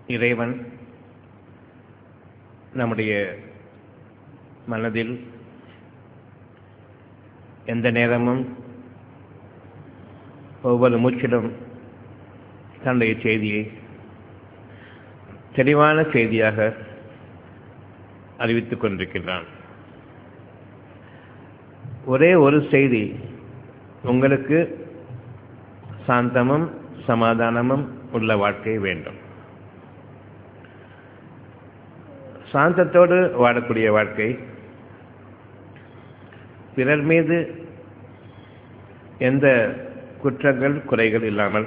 இறைவன் நம்முடைய மனதில் எந்த நேரமும் ஒவ்வொரு மூச்சிலும் தன்னுடைய செய்தியை தெளிவான செய்தியாக அறிவித்துக் கொண்டிருக்கின்றான் ஒரே ஒரு செய்தி உங்களுக்கு சாந்தமும் சமாதானமும் உள்ள வாழ்க்கை வேண்டும் சாந்தத்தோடு வாழக்கூடிய வாழ்க்கை பிறர் மீது எந்த குற்றங்கள் குறைகள் இல்லாமல்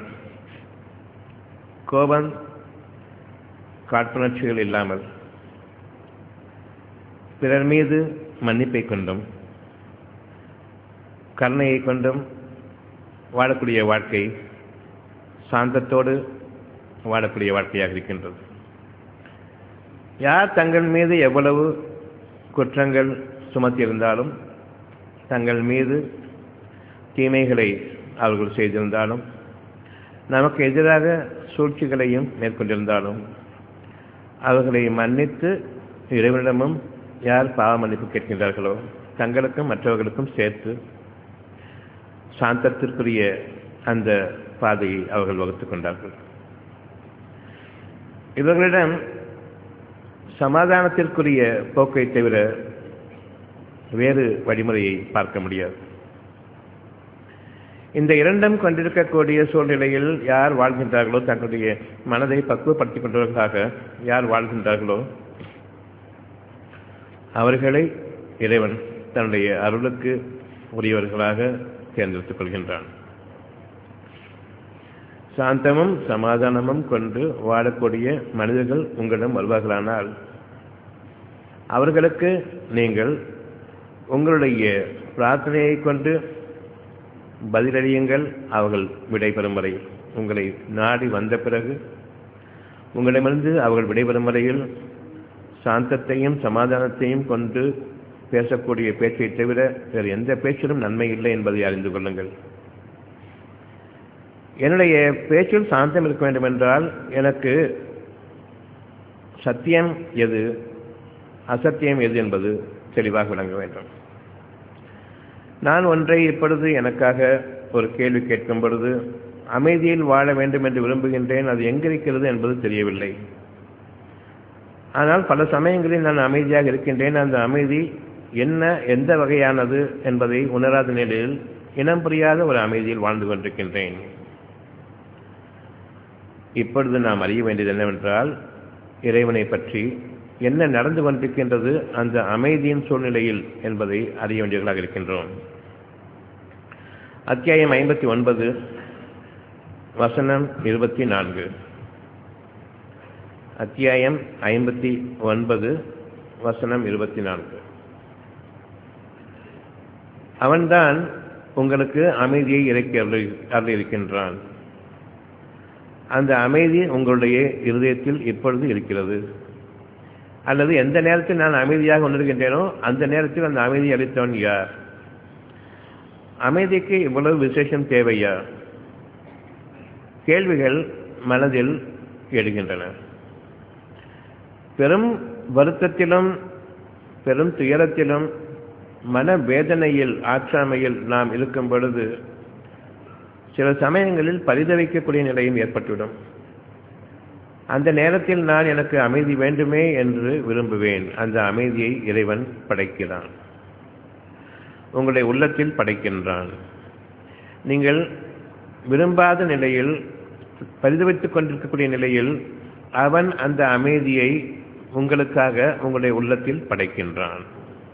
கோபம் காட்புணர்ச்சிகள் இல்லாமல் பிறர் மீது மன்னிப்பை கொண்டும் கருணையை கொண்டும் வாழக்கூடிய வாழ்க்கை சாந்தத்தோடு வாழக்கூடிய வாழ்க்கையாக இருக்கின்றது யார் தங்கள் மீது எவ்வளவு குற்றங்கள் சுமத்தியிருந்தாலும் தங்கள் மீது தீமைகளை அவர்கள் செய்திருந்தாலும் நமக்கு எதிராக சூழ்ச்சிகளையும் மேற்கொண்டிருந்தாலும் அவர்களை மன்னித்து இறைவனிடமும் யார் பாவ மன்னிப்பு கேட்கின்றார்களோ தங்களுக்கும் மற்றவர்களுக்கும் சேர்த்து சாந்தத்திற்குரிய அந்த பாதையை அவர்கள் வகுத்துக் கொண்டார்கள் இவர்களிடம் சமாதானத்திற்குரிய போக்கை தவிர வேறு வழிமுறையை பார்க்க முடியாது இந்த இரண்டும் கொண்டிருக்கக்கூடிய சூழ்நிலையில் யார் வாழ்கின்றார்களோ தங்களுடைய மனதை பக்குவப்படுத்திக் கொண்டவர்களாக யார் வாழ்கின்றார்களோ அவர்களை இறைவன் தன்னுடைய அருளுக்கு உரியவர்களாக தேர்ந்தெடுத்துக் கொள்கின்றான் சாந்தமும் சமாதானமும் கொண்டு வாழக்கூடிய மனிதர்கள் உங்களிடம் வருவார்களானால் அவர்களுக்கு நீங்கள் உங்களுடைய பிரார்த்தனையை கொண்டு பதிலளியுங்கள் அவர்கள் விடைபெறும் வரை உங்களை நாடி வந்த பிறகு உங்களிடமிருந்து அவர்கள் விடைபெறும் வரையில் சாந்தத்தையும் சமாதானத்தையும் கொண்டு பேசக்கூடிய பேச்சை தவிர வேறு எந்த பேச்சிலும் நன்மை இல்லை என்பதை அறிந்து கொள்ளுங்கள் என்னுடைய பேச்சில் சாந்தம் இருக்க வேண்டும் என்றால் எனக்கு சத்தியம் எது அசத்தியம் எது என்பது தெளிவாக விளங்க வேண்டும் நான் ஒன்றை இப்பொழுது எனக்காக ஒரு கேள்வி கேட்கும் பொழுது அமைதியில் வாழ வேண்டும் என்று விரும்புகின்றேன் அது எங்கிருக்கிறது என்பது தெரியவில்லை ஆனால் பல சமயங்களில் நான் அமைதியாக இருக்கின்றேன் அந்த அமைதி என்ன எந்த வகையானது என்பதை உணராத நிலையில் இனம் புரியாத ஒரு அமைதியில் வாழ்ந்து கொண்டிருக்கின்றேன் இப்பொழுது நாம் அறிய வேண்டியது என்னவென்றால் இறைவனை பற்றி என்ன நடந்து கொண்டிருக்கின்றது அந்த அமைதியின் சூழ்நிலையில் என்பதை அறிய வேண்டியவர்களாக இருக்கின்றோம் அத்தியாயம் ஐம்பத்தி ஒன்பது வசனம் இருபத்தி நான்கு அத்தியாயம் ஐம்பத்தி ஒன்பது வசனம் இருபத்தி நான்கு அவன்தான் உங்களுக்கு அமைதியை இறக்கி அருளியிருக்கின்றான் அந்த அமைதி உங்களுடைய இருதயத்தில் இப்பொழுது இருக்கிறது அல்லது எந்த நேரத்தில் நான் அமைதியாக உணர்கின்றேனோ அந்த நேரத்தில் அந்த அமைதி அளித்தவன் யார் அமைதிக்கு இவ்வளவு விசேஷம் தேவையா கேள்விகள் மனதில் எழுகின்றன பெரும் வருத்தத்திலும் பெரும் துயரத்திலும் மன வேதனையில் ஆற்றாமையில் நாம் இருக்கும் பொழுது சில சமயங்களில் பரிதவிக்கக்கூடிய நிலையும் ஏற்பட்டுவிடும் அந்த நேரத்தில் நான் எனக்கு அமைதி வேண்டுமே என்று விரும்புவேன் அந்த அமைதியை இறைவன் படைக்கிறான் உங்களுடைய உள்ளத்தில் படைக்கின்றான் நீங்கள் விரும்பாத நிலையில் பரிதவித்துக் கொண்டிருக்கக்கூடிய நிலையில் அவன் அந்த அமைதியை உங்களுக்காக உங்களுடைய உள்ளத்தில் படைக்கின்றான்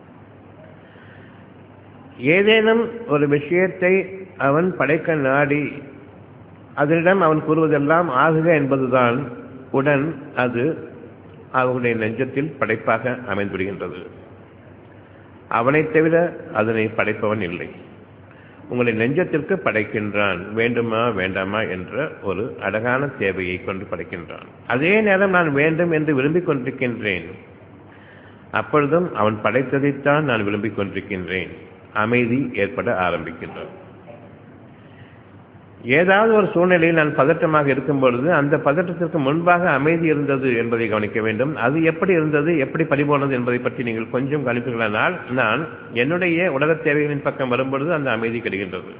ஏதேனும் ஒரு விஷயத்தை அவன் படைக்க நாடி அதனிடம் அவன் கூறுவதெல்லாம் ஆகுக என்பதுதான் உடன் அது அவனுடைய நெஞ்சத்தில் படைப்பாக அமைந்துவிடுகின்றது அவனைத் தவிர அதனை படைப்பவன் இல்லை உங்களை நெஞ்சத்திற்கு படைக்கின்றான் வேண்டுமா வேண்டாமா என்ற ஒரு அழகான தேவையை கொண்டு படைக்கின்றான் அதே நேரம் நான் வேண்டும் என்று விரும்பிக் கொண்டிருக்கின்றேன் அப்பொழுதும் அவன் படைத்ததைத்தான் நான் விரும்பிக் கொண்டிருக்கின்றேன் அமைதி ஏற்பட ஆரம்பிக்கின்றான் ஏதாவது ஒரு சூழ்நிலையில் நான் பதற்றமாக இருக்கும் பொழுது அந்த பதற்றத்திற்கு முன்பாக அமைதி இருந்தது என்பதை கவனிக்க வேண்டும் அது எப்படி இருந்தது எப்படி பறிபோனது என்பதை பற்றி நீங்கள் கொஞ்சம் கவனிப்பீர்களானால் நான் என்னுடைய உலகத் தேவைகளின் பக்கம் வரும்பொழுது அந்த அமைதி கிடைக்கின்றது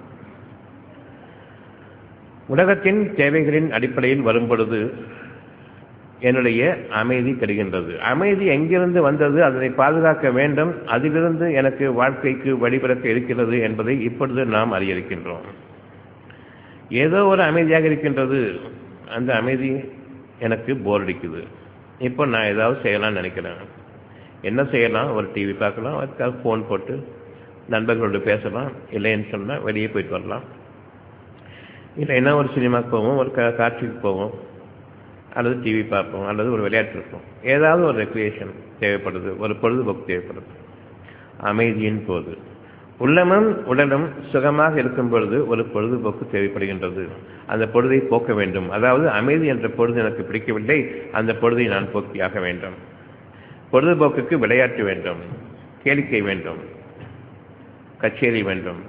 உலகத்தின் தேவைகளின் அடிப்படையில் வரும்பொழுது என்னுடைய அமைதி கிடைக்கின்றது அமைதி எங்கிருந்து வந்தது அதனை பாதுகாக்க வேண்டும் அதிலிருந்து எனக்கு வாழ்க்கைக்கு வழிபிறக்க இருக்கிறது என்பதை இப்பொழுது நாம் அறியிருக்கின்றோம் ஏதோ ஒரு அமைதியாக இருக்கின்றது அந்த அமைதி எனக்கு போர் அடிக்குது இப்போ நான் ஏதாவது செய்யலாம்னு நினைக்கிறேன் என்ன செய்யலாம் ஒரு டிவி பார்க்கலாம் அதுக்காக ஃபோன் போட்டு நண்பர்களோடு பேசலாம் இல்லைன்னு சொன்னால் வெளியே போயிட்டு வரலாம் இல்லைன்னா ஒரு சினிமாவுக்கு போவோம் ஒரு கா காட்சிக்கு போவோம் அல்லது டிவி பார்ப்போம் அல்லது ஒரு விளையாட்டு இருக்கும் ஏதாவது ஒரு ரெக்ரியேஷன் தேவைப்படுது ஒரு பொழுதுபோக்கு தேவைப்படுது அமைதியின் போது உள்ளமும் உடலும் சுகமாக இருக்கும் பொழுது ஒரு பொழுதுபோக்கு தேவைப்படுகின்றது அந்த பொழுதை போக்க வேண்டும் அதாவது அமைதி என்ற பொழுது எனக்கு பிடிக்கவில்லை அந்த பொழுதை நான் போக்கியாக வேண்டும் பொழுதுபோக்குக்கு விளையாட்டு வேண்டும் கேளிக்கை வேண்டும் கச்சேரி வேண்டும்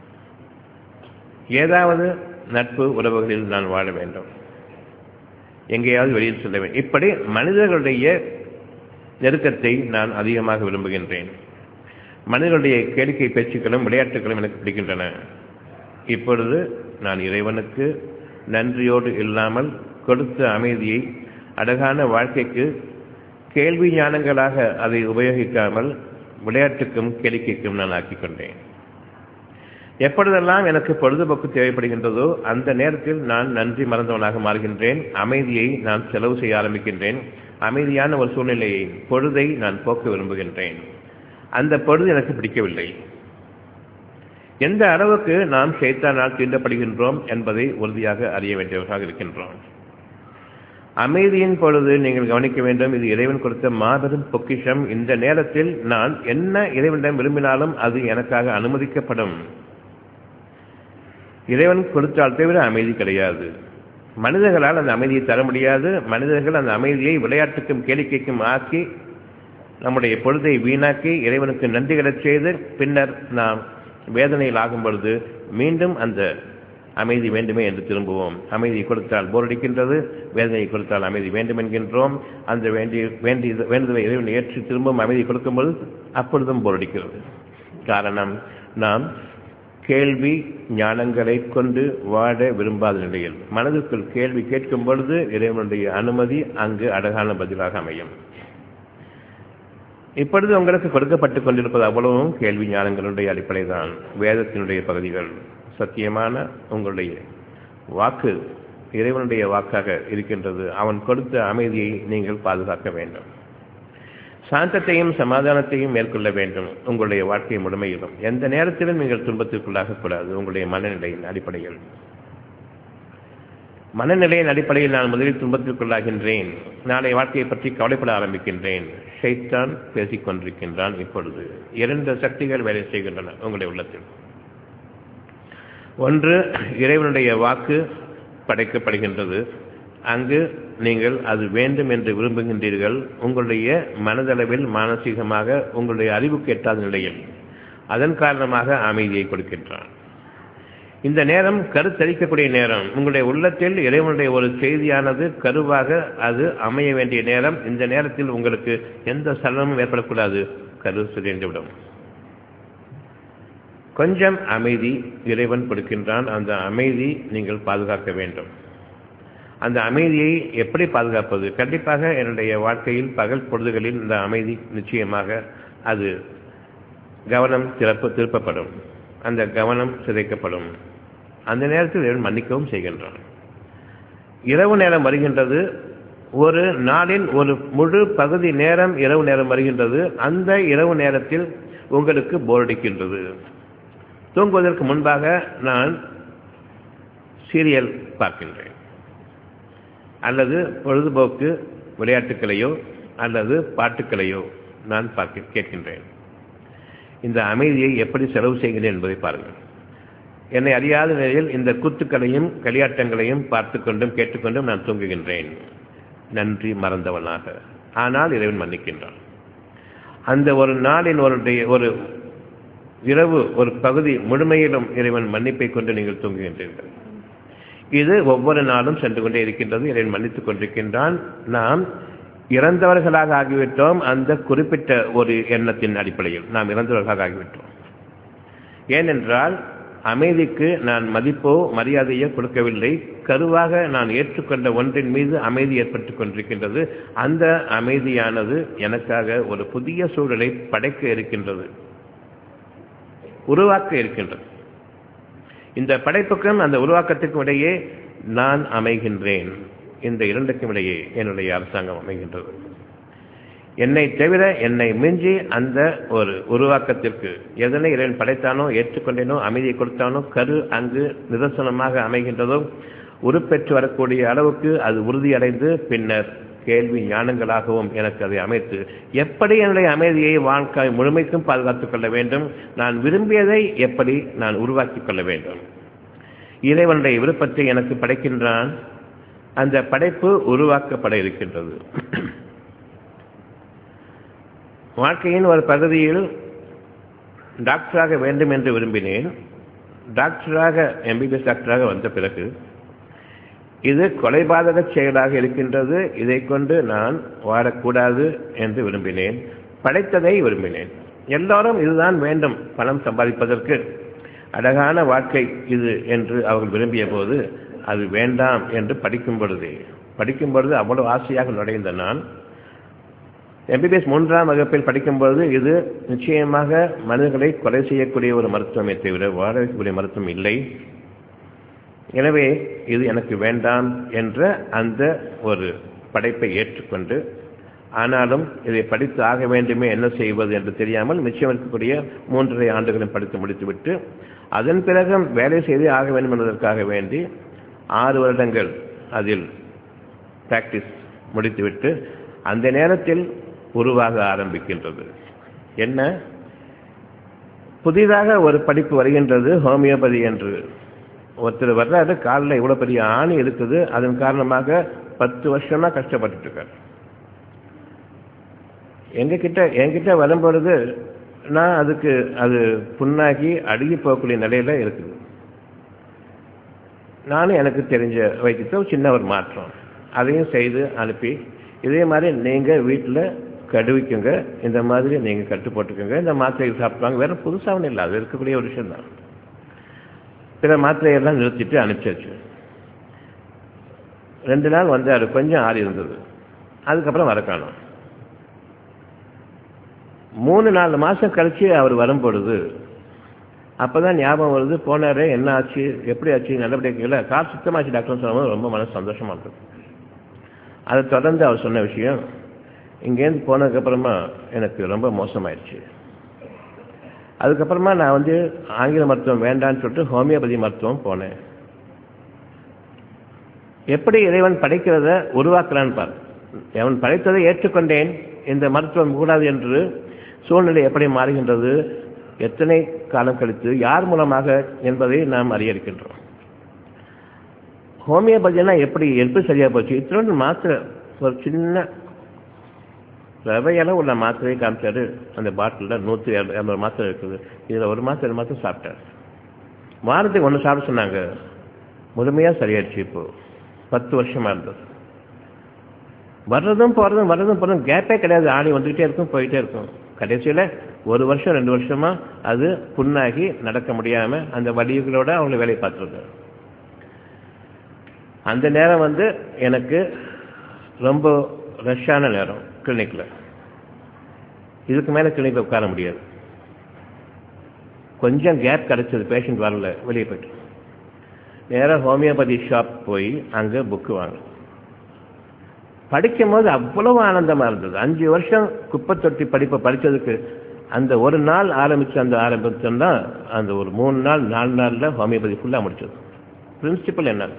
ஏதாவது நட்பு உறவுகளில் நான் வாழ வேண்டும் எங்கேயாவது வெளியில் செல்ல வேண்டும் இப்படி மனிதர்களுடைய நெருக்கத்தை நான் அதிகமாக விரும்புகின்றேன் மனிதர்களுடைய கேளிக்கை பேச்சுக்களும் விளையாட்டுகளும் எனக்கு பிடிக்கின்றன இப்பொழுது நான் இறைவனுக்கு நன்றியோடு இல்லாமல் கொடுத்த அமைதியை அழகான வாழ்க்கைக்கு கேள்வி ஞானங்களாக அதை உபயோகிக்காமல் விளையாட்டுக்கும் கேளிக்கைக்கும் நான் ஆக்கிக் கொண்டேன் எப்பொழுதெல்லாம் எனக்கு பொழுதுபோக்கு தேவைப்படுகின்றதோ அந்த நேரத்தில் நான் நன்றி மறந்தவனாக மாறுகின்றேன் அமைதியை நான் செலவு செய்ய ஆரம்பிக்கின்றேன் அமைதியான ஒரு சூழ்நிலையை பொழுதை நான் போக்க விரும்புகின்றேன் அந்த பொழுது எனக்கு பிடிக்கவில்லை எந்த அளவுக்கு நாம் ஷைத்தானால் தீண்டப்படுகின்றோம் என்பதை உறுதியாக அறிய வேண்டியவர்களாக இருக்கின்றோம் அமைதியின் பொழுது நீங்கள் கவனிக்க வேண்டும் இது இறைவன் கொடுத்த மாபெரும் பொக்கிஷம் இந்த நேரத்தில் நான் என்ன இறைவனிடம் விரும்பினாலும் அது எனக்காக அனுமதிக்கப்படும் இறைவன் கொடுத்தால் தவிர அமைதி கிடையாது மனிதர்களால் அந்த அமைதியை தர முடியாது மனிதர்கள் அந்த அமைதியை விளையாட்டுக்கும் கேளிக்கைக்கும் ஆக்கி நம்முடைய பொழுதை வீணாக்கி இறைவனுக்கு நன்றிகளச் செய்து பின்னர் நாம் வேதனையில் ஆகும் பொழுது மீண்டும் அந்த அமைதி வேண்டுமே என்று திரும்புவோம் அமைதி கொடுத்தால் போரடிக்கின்றது வேதனை கொடுத்தால் அமைதி வேண்டும் என்கின்றோம் அந்த வேண்டிய வேண்டிய வேண்டுதலை இறைவனை ஏற்றி திரும்பவும் அமைதி கொடுக்கும்போது அப்பொழுதும் போரடிக்கிறது காரணம் நாம் கேள்வி ஞானங்களை கொண்டு வாழ விரும்பாத நிலையில் மனதுக்குள் கேள்வி கேட்கும் பொழுது இறைவனுடைய அனுமதி அங்கு அழகான பதிலாக அமையும் இப்பொழுது உங்களுக்கு கொடுக்கப்பட்டுக் கொண்டிருப்பது அவ்வளவும் கேள்வி ஞானங்களுடைய அடிப்படை தான் வேதத்தினுடைய பகுதிகள் சத்தியமான உங்களுடைய வாக்கு இறைவனுடைய வாக்காக இருக்கின்றது அவன் கொடுத்த அமைதியை நீங்கள் பாதுகாக்க வேண்டும் சாந்தத்தையும் சமாதானத்தையும் மேற்கொள்ள வேண்டும் உங்களுடைய வாழ்க்கை முழுமையிலும் எந்த நேரத்திலும் நீங்கள் துன்பத்திற்குள்ளாக கூடாது உங்களுடைய மனநிலையின் அடிப்படையில் மனநிலையின் அடிப்படையில் நான் முதலில் துன்பத்திற்குள்ளாகின்றேன் நாளை வாழ்க்கையை பற்றி கவலைப்பட ஆரம்பிக்கின்றேன் ஷைத்தான் பேசிக் கொண்டிருக்கின்றான் இப்பொழுது இரண்டு சக்திகள் வேலை செய்கின்றன உங்களுடைய உள்ளத்தில் ஒன்று இறைவனுடைய வாக்கு படைக்கப்படுகின்றது அங்கு நீங்கள் அது வேண்டும் என்று விரும்புகின்றீர்கள் உங்களுடைய மனதளவில் மானசீகமாக உங்களுடைய அறிவுக்கு எட்டாத நிலையில் அதன் காரணமாக அமைதியை கொடுக்கின்றான் இந்த நேரம் கருத்தரிக்கக்கூடிய நேரம் உங்களுடைய உள்ளத்தில் இறைவனுடைய ஒரு செய்தியானது கருவாக அது அமைய வேண்டிய நேரம் இந்த நேரத்தில் உங்களுக்கு எந்த சலனமும் ஏற்படக்கூடாது கரு சிதைந்துவிடும் கொஞ்சம் அமைதி இறைவன் கொடுக்கின்றான் அந்த அமைதி நீங்கள் பாதுகாக்க வேண்டும் அந்த அமைதியை எப்படி பாதுகாப்பது கண்டிப்பாக என்னுடைய வாழ்க்கையில் பகல் பொழுதுகளில் இந்த அமைதி நிச்சயமாக அது கவனம் திறப்பு திருப்பப்படும் அந்த கவனம் சிதைக்கப்படும் அந்த நேரத்தில் இறைவன் மன்னிக்கவும் செய்கின்றான் இரவு நேரம் வருகின்றது ஒரு நாளின் ஒரு முழு பகுதி நேரம் இரவு நேரம் வருகின்றது அந்த இரவு நேரத்தில் உங்களுக்கு போரடிக்கின்றது தூங்குவதற்கு முன்பாக நான் சீரியல் பார்க்கின்றேன் அல்லது பொழுதுபோக்கு விளையாட்டுக்களையோ அல்லது பாட்டுக்களையோ நான் பார்க்க கேட்கின்றேன் இந்த அமைதியை எப்படி செலவு செய்கிறேன் என்பதை பாருங்கள் என்னை அறியாத நிலையில் இந்த கூத்துக்களையும் களியாட்டங்களையும் பார்த்து கொண்டும் கேட்டுக்கொண்டும் நான் தூங்குகின்றேன் நன்றி மறந்தவனாக ஆனால் இறைவன் மன்னிக்கின்றான் அந்த ஒரு நாளின் ஒரு ஒரு இரவு ஒரு பகுதி முழுமையிலும் இறைவன் மன்னிப்பை கொண்டு நீங்கள் தூங்குகின்றீர்கள் இது ஒவ்வொரு நாளும் சென்று கொண்டே இருக்கின்றது இறைவன் மன்னித்துக் கொண்டிருக்கின்றான் நாம் இறந்தவர்களாக ஆகிவிட்டோம் அந்த குறிப்பிட்ட ஒரு எண்ணத்தின் அடிப்படையில் நாம் இறந்தவர்களாக ஆகிவிட்டோம் ஏனென்றால் அமைதிக்கு நான் மதிப்போ மரியாதையோ கொடுக்கவில்லை கருவாக நான் ஏற்றுக்கொண்ட ஒன்றின் மீது அமைதி ஏற்பட்டுக் கொண்டிருக்கின்றது அந்த அமைதியானது எனக்காக ஒரு புதிய சூழலை படைக்க இருக்கின்றது உருவாக்க இருக்கின்றது இந்த படைப்புக்கும் அந்த உருவாக்கத்துக்கும் இடையே நான் அமைகின்றேன் இந்த இரண்டுக்கும் இடையே என்னுடைய அரசாங்கம் அமைகின்றது என்னை தவிர என்னை மிஞ்சி அந்த ஒரு உருவாக்கத்திற்கு எதனை இறைவன் படைத்தானோ ஏற்றுக்கொண்டேனோ அமைதியை கொடுத்தானோ கரு அங்கு நிதர்சனமாக அமைகின்றதோ உருப்பெற்று வரக்கூடிய அளவுக்கு அது உறுதியடைந்து பின்னர் கேள்வி ஞானங்களாகவும் எனக்கு அதை அமைத்து எப்படி என்னுடைய அமைதியை வாழ்க்கை முழுமைக்கும் பாதுகாத்துக் கொள்ள வேண்டும் நான் விரும்பியதை எப்படி நான் உருவாக்கிக் கொள்ள வேண்டும் இறைவனுடைய விருப்பத்தை எனக்கு படைக்கின்றான் அந்த படைப்பு உருவாக்கப்பட இருக்கின்றது வாழ்க்கையின் ஒரு பகுதியில் டாக்டராக வேண்டும் என்று விரும்பினேன் டாக்டராக எம்பிபிஎஸ் டாக்டராக வந்த பிறகு இது கொலைபாதக செயலாக இருக்கின்றது இதை கொண்டு நான் வாழக்கூடாது என்று விரும்பினேன் படைத்ததை விரும்பினேன் எல்லாரும் இதுதான் வேண்டும் பணம் சம்பாதிப்பதற்கு அழகான வாழ்க்கை இது என்று அவர்கள் விரும்பிய போது அது வேண்டாம் என்று படிக்கும் பொழுது படிக்கும் பொழுது அவ்வளவு ஆசையாக நுழைந்த நான் எம்பிபிஎஸ் மூன்றாம் வகுப்பில் படிக்கும்பொழுது இது நிச்சயமாக மனிதர்களை கொலை செய்யக்கூடிய ஒரு மருத்துவமே தவிர வாழ வைக்கக்கூடிய மருத்துவம் இல்லை எனவே இது எனக்கு வேண்டாம் என்ற அந்த ஒரு படைப்பை ஏற்றுக்கொண்டு ஆனாலும் இதை படித்து ஆக வேண்டுமே என்ன செய்வது என்று தெரியாமல் நிச்சயம் இருக்கக்கூடிய மூன்றரை ஆண்டுகளும் படித்து முடித்துவிட்டு அதன் பிறகு வேலை செய்து ஆக வேண்டும் என்பதற்காக வேண்டி ஆறு வருடங்கள் அதில் பிராக்டிஸ் முடித்துவிட்டு அந்த நேரத்தில் உருவாக ஆரம்பிக்கின்றது என்ன புதிதாக ஒரு படிப்பு வருகின்றது ஹோமியோபதி என்று ஒருத்தர் வர்றாரு காலில் இவ்வளோ பெரிய ஆணி இருக்குது அதன் காரணமாக பத்து வருஷமா கஷ்டப்பட்டுட்டு இருக்கார் எங்ககிட்ட என்கிட்ட வரும்பொழுது நான் அதுக்கு அது புண்ணாகி அழுகி போகக்கூடிய நிலையில இருக்குது நானும் எனக்கு தெரிஞ்ச வைத்தியத்தை சின்ன ஒரு மாற்றம் அதையும் செய்து அனுப்பி இதே மாதிரி நீங்கள் வீட்டில் கடுவிக்குங்க இந்த மாதிரி நீங்கள் கட்டு போட்டுக்கோங்க இந்த மாத்திரைகள் சாப்பிடுவாங்க வேற புதுசாக ஒன்றும் இல்லை அது இருக்கக்கூடிய ஒரு விஷயம் தான் சில மாத்திரையெல்லாம் நிறுத்திட்டு அனுப்பிச்சாச்சு ரெண்டு நாள் வந்தார் கொஞ்சம் ஆறி இருந்தது அதுக்கப்புறம் வர காணும் மூணு நாலு மாதம் கழிச்சு அவர் வரும்பொழுது அப்பதான் ஞாபகம் வருது போனாரு என்ன ஆச்சு எப்படி ஆச்சு நல்லபடியாக கேட்கல கார் சுத்தமாச்சு டாக்டர்னு சொல்லும்போது ரொம்ப மனசு சந்தோஷமா இருந்தது அதை தொடர்ந்து அவர் சொன்ன விஷயம் இங்கேருந்து போனதுக்கப்புறமா எனக்கு ரொம்ப மோசமாயிடுச்சு அதுக்கப்புறமா நான் வந்து ஆங்கில மருத்துவம் வேண்டான்னு சொல்லிட்டு ஹோமியோபதி மருத்துவம் போனேன் எப்படி இறைவன் படைக்கிறத உருவாக்குறான்னு பார் அவன் படைத்ததை ஏற்றுக்கொண்டேன் இந்த மருத்துவம் கூடாது என்று சூழ்நிலை எப்படி மாறுகின்றது எத்தனை காலம் கழித்து யார் மூலமாக என்பதை நாம் அறிய இருக்கின்றோம் ஹோமியோபதினா எப்படி எப்படி சரியா போச்சு இத்தனோடு மாத்திரை ஒரு சின்ன ரவையெல்லாம் உள்ள மாத்திரையை காமிச்சாரு அந்த பாட்டிலில் நூற்றி இரநூறு மாத்திரை இருக்குது இதில் ஒரு மாத்திரை ரெண்டு மாத்திரை சாப்பிட்டார் வாரத்துக்கு ஒன்று சாப்பிட சொன்னாங்க முழுமையாக சரியாயிடுச்சு இப்போ பத்து வருஷமா இருந்தது வர்றதும் போகிறதும் வர்றதும் போகிறதும் கேப்பே கிடையாது ஆணி வந்துக்கிட்டே இருக்கும் போயிட்டே இருக்கும் கடைசியில் ஒரு வருஷம் ரெண்டு வருஷமா அது புண்ணாகி நடக்க முடியாமல் அந்த வலிகளோட அவங்க வேலையை பார்த்துருக்காங்க அந்த நேரம் வந்து எனக்கு ரொம்ப ரஷ்ஷான நேரம் கிளினிக்கில் இதுக்கு மேலே கிளினிக்கில் உட்கார முடியாது கொஞ்சம் கேப் கிடைச்சது பேஷண்ட் வரல வெளியே போயிட்டு நேராக ஹோமியோபதி ஷாப் போய் அங்கே புக்கு வாங்க படிக்கும் போது அவ்வளவு ஆனந்தமாக இருந்தது அஞ்சு வருஷம் குப்பை தொட்டி படிப்பை படித்ததுக்கு அந்த ஒரு நாள் ஆரம்பித்து அந்த ஆரம்பிச்சோம்னா அந்த ஒரு மூணு நாள் நாலு நாளில் ஹோமியோபதி ஃபுல்லாக முடிச்சது பிரின்சிபல் என்ன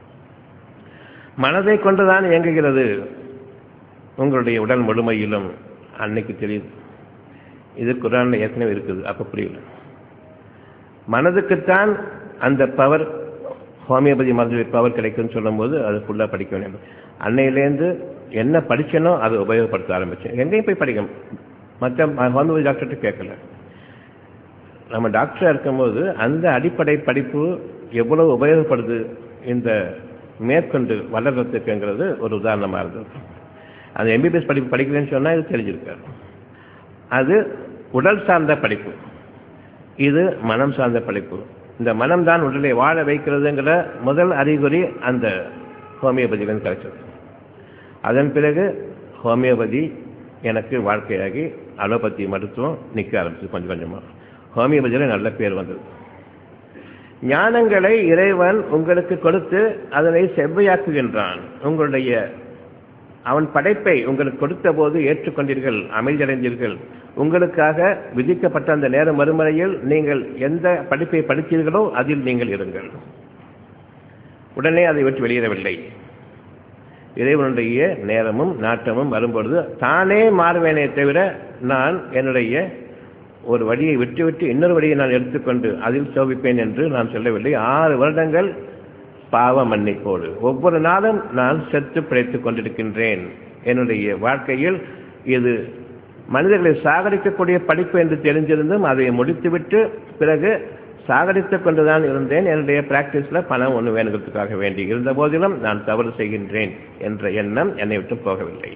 மனதை கொண்டுதான் இயங்குகிறது உங்களுடைய உடல் முழுமையிலும் அன்னைக்கு தெரியுது இது குரான்ல ஏற்கனவே இருக்குது அப்ப புரியல மனதுக்குத்தான் அந்த பவர் ஹோமியோபதி மருந்து பவர் கிடைக்கும்னு சொல்லும்போது அது ஃபுல்லாக படிக்க வேண்டும் அன்னையிலேருந்து என்ன படிச்சனோ அதை உபயோகப்படுத்த ஆரம்பிச்சேன் எங்கேயும் போய் படிக்க மற்ற ஹோமியோபதி டாக்டர்கிட்ட கேட்கல நம்ம டாக்டராக இருக்கும்போது அந்த அடிப்படை படிப்பு எவ்வளவு உபயோகப்படுது இந்த மேற்கொண்டு வளர்றதுக்குங்கிறது ஒரு உதாரணமாக இருந்தது அந்த எம்பிபிஎஸ் படிப்பு படிக்கிறேன்னு சொன்னால் இது தெரிஞ்சிருக்காரு அது உடல் சார்ந்த படிப்பு இது மனம் சார்ந்த படிப்பு இந்த மனம் தான் உடலை வாழ வைக்கிறதுங்கிற முதல் அறிகுறி அந்த ஹோமியோபதியிலிருந்து கிடைச்சது அதன் பிறகு ஹோமியோபதி எனக்கு வாழ்க்கையாகி அலோபதி மருத்துவம் நிற்க ஆரம்பிச்சு கொஞ்சம் கொஞ்சமாக ஹோமியோபதியில் நல்ல பேர் வந்தது ஞானங்களை இறைவன் உங்களுக்கு கொடுத்து அதனை செவ்வையாக்குகின்றான் உங்களுடைய அவன் படைப்பை உங்களுக்கு கொடுத்த போது ஏற்றுக்கொண்டீர்கள் அமைதியடைந்தீர்கள் உங்களுக்காக விதிக்கப்பட்ட அந்த நேர மறுமுறையில் நீங்கள் எந்த படிப்பை படித்தீர்களோ அதில் நீங்கள் இருங்கள் உடனே அதை விட்டு வெளியேறவில்லை இறைவனுடைய நேரமும் நாட்டமும் வரும்பொழுது தானே மாறுவேனே தவிர நான் என்னுடைய ஒரு வழியை விட்டு விட்டு இன்னொரு வழியை நான் எடுத்துக்கொண்டு அதில் சோபிப்பேன் என்று நான் சொல்லவில்லை ஆறு வருடங்கள் பாவ மன்னிப்போடு ஒவ்வொரு நாளும் நான் செத்து பிழைத்துக் கொண்டிருக்கின்றேன் என்னுடைய வாழ்க்கையில் இது மனிதர்களை சாகடிக்கக்கூடிய படிப்பு என்று தெரிஞ்சிருந்தும் அதை முடித்துவிட்டு பிறகு சாகடித்துக் கொண்டுதான் இருந்தேன் என்னுடைய பிராக்டிஸில் பணம் ஒன்று வேணுங்கிறதுக்காக வேண்டி இருந்த போதிலும் நான் தவறு செய்கின்றேன் என்ற எண்ணம் என்னை விட்டு போகவில்லை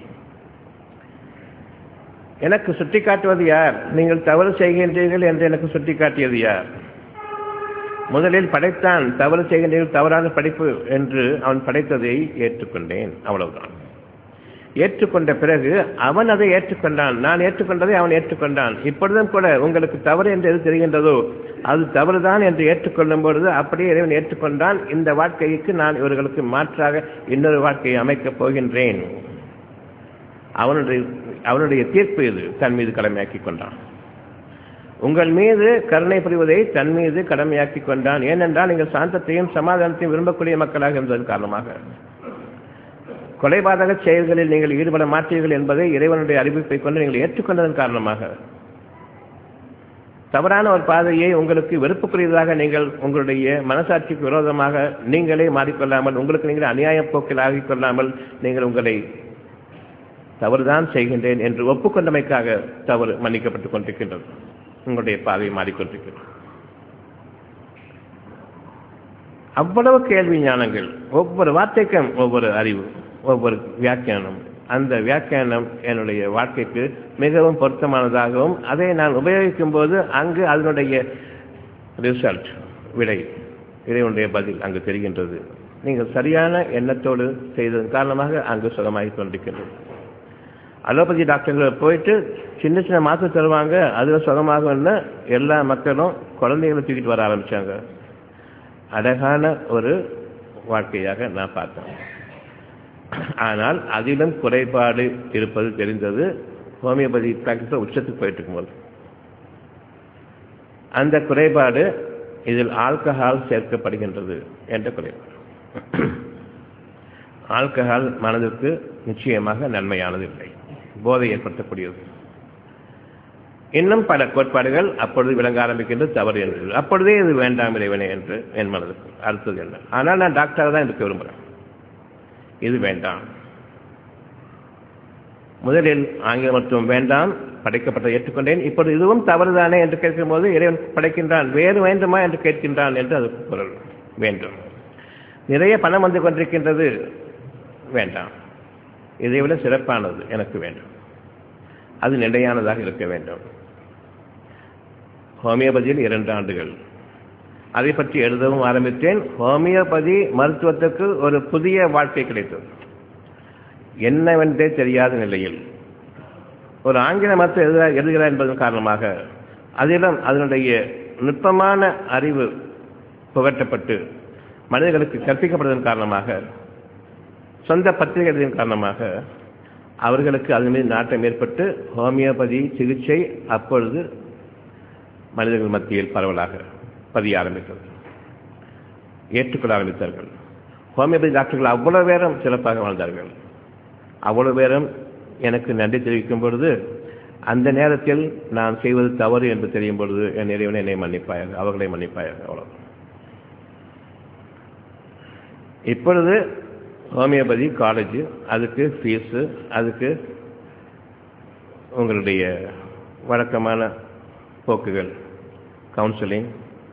எனக்கு சுட்டிக்காட்டுவது யார் நீங்கள் தவறு செய்கின்றீர்கள் என்று எனக்கு சுட்டிக்காட்டியது யார் முதலில் படைத்தான் தவறு செய்கின்றீர்கள் தவறான படிப்பு என்று அவன் படைத்ததை ஏற்றுக்கொண்டேன் அவ்வளவுதான் ஏற்றுக்கொண்ட பிறகு அவன் அதை ஏற்றுக்கொண்டான் நான் ஏற்றுக்கொண்டதை அவன் ஏற்றுக்கொண்டான் இப்பொழுதும் கூட உங்களுக்கு தவறு என்று எது தெரிகின்றதோ அது தவறுதான் என்று ஏற்றுக்கொள்ளும் பொழுது அப்படியே இறைவன் ஏற்றுக்கொண்டான் இந்த வாழ்க்கைக்கு நான் இவர்களுக்கு மாற்றாக இன்னொரு வாழ்க்கையை அமைக்கப் போகின்றேன் அவனுடைய அவனுடைய தீர்ப்பு இது தன் மீது கடமையாக்கி கொண்டான் உங்கள் மீது கருணை புரிவதை தன் மீது கடமையாக்கி கொண்டான் ஏனென்றால் நீங்கள் சாந்தத்தையும் சமாதானத்தையும் விரும்பக்கூடிய மக்களாக இருந்ததன் காரணமாக கொலைபாதக செயல்களில் நீங்கள் ஈடுபட மாட்டீர்கள் என்பதை இறைவனுடைய அறிவிப்பை கொண்டு நீங்கள் ஏற்றுக்கொண்டதன் காரணமாக தவறான ஒரு பாதையை உங்களுக்கு வெறுப்புக்குரியதாக நீங்கள் உங்களுடைய மனசாட்சிக்கு விரோதமாக நீங்களே மாறிக்கொள்ளாமல் உங்களுக்கு நீங்கள் அநியாய போக்கில் ஆகிக் கொள்ளாமல் நீங்கள் உங்களை தவறுதான் செய்கின்றேன் என்று ஒப்புக்கொண்டமைக்காக தவறு மன்னிக்கப்பட்டுக் கொண்டிருக்கின்றது உங்களுடைய பாதை மாறிக்கொண்டிருக்கிறது அவ்வளவு கேள்வி ஞானங்கள் ஒவ்வொரு வார்த்தைக்கும் ஒவ்வொரு அறிவு ஒவ்வொரு வியாக்கியானம் அந்த வியாக்கியானம் என்னுடைய வாழ்க்கைக்கு மிகவும் பொருத்தமானதாகவும் அதை நான் உபயோகிக்கும் போது அங்கு அதனுடைய ரிசல்ட் விடை இறைவனுடைய பதில் அங்கு தெரிகின்றது நீங்கள் சரியான எண்ணத்தோடு செய்ததன் காரணமாக அங்கு சுகமாகி கொண்டிருக்கின்றது அலோபதி டாக்டர்கள் போயிட்டு சின்ன சின்ன மாற்றம் தருவாங்க அதில் சுகமாகும்னு எல்லா மக்களும் குழந்தைகளை தூக்கிட்டு வர ஆரம்பித்தாங்க அழகான ஒரு வாழ்க்கையாக நான் பார்த்தேன் ஆனால் அதிலும் குறைபாடு இருப்பது தெரிந்தது ஹோமியோபதி பிராக்டிஸில் உச்சத்துக்கு போயிட்டு இருக்கும்போது அந்த குறைபாடு இதில் ஆல்கஹால் சேர்க்கப்படுகின்றது என்ற குறைபாடு ஆல்கஹால் மனதிற்கு நிச்சயமாக நன்மையானது இல்லை போதை ஏற்படுத்தக்கூடியது இன்னும் பல கோட்பாடுகள் அப்பொழுது விளங்க ஆரம்பிக்கின்றது தவறு என்று அப்பொழுதே இது வேண்டாம் இறைவனே என்று என் மனதுக்கு அடுத்தது என்ன ஆனால் நான் டாக்டராக தான் இருக்க விரும்புகிறேன் இது வேண்டாம் முதலில் ஆங்கில மருத்துவம் வேண்டாம் படைக்கப்பட்ட ஏற்றுக்கொண்டேன் இப்பொழுது இதுவும் தவறுதானே என்று கேட்கும்போது இறைவன் படைக்கின்றான் வேறு வேண்டுமா என்று கேட்கின்றான் என்று அது பொருள் வேண்டும் நிறைய பணம் வந்து கொண்டிருக்கின்றது வேண்டாம் இதை விட சிறப்பானது எனக்கு வேண்டும் அது நிலையானதாக இருக்க வேண்டும் ஹோமியோபதியில் இரண்டு ஆண்டுகள் அதை பற்றி எழுதவும் ஆரம்பித்தேன் ஹோமியோபதி மருத்துவத்துக்கு ஒரு புதிய வாழ்க்கை கிடைத்தது என்னவென்றே தெரியாத நிலையில் ஒரு ஆங்கில மருத்துவம் எழுத எழுதுகிறார் என்பதன் காரணமாக அதிலும் அதனுடைய நுட்பமான அறிவு புகட்டப்பட்டு மனிதர்களுக்கு கற்பிக்கப்படுவதன் காரணமாக சொந்த பத்திரிகை எழுதின் காரணமாக அவர்களுக்கு அதன் மீது நாட்டம் ஏற்பட்டு ஹோமியோபதி சிகிச்சை அப்பொழுது மனிதர்கள் மத்தியில் பரவலாக பதிய ஆரம்பித்தது ஏற்றுக்கொள்ள ஆரம்பித்தார்கள் ஹோமியோபதி டாக்டர்கள் அவ்வளவு பேரும் சிறப்பாக வாழ்ந்தார்கள் அவ்வளவு பேரும் எனக்கு நன்றி தெரிவிக்கும் பொழுது அந்த நேரத்தில் நான் செய்வது தவறு என்று தெரியும் பொழுது என் இறைவனை என்னை மன்னிப்பாயாக அவர்களை மன்னிப்பாயாக அவ்வளவு இப்பொழுது ஹோமியோபதி காலேஜ் அதுக்கு ஃபீஸு அதுக்கு உங்களுடைய வழக்கமான போக்குகள் கவுன்சிலிங்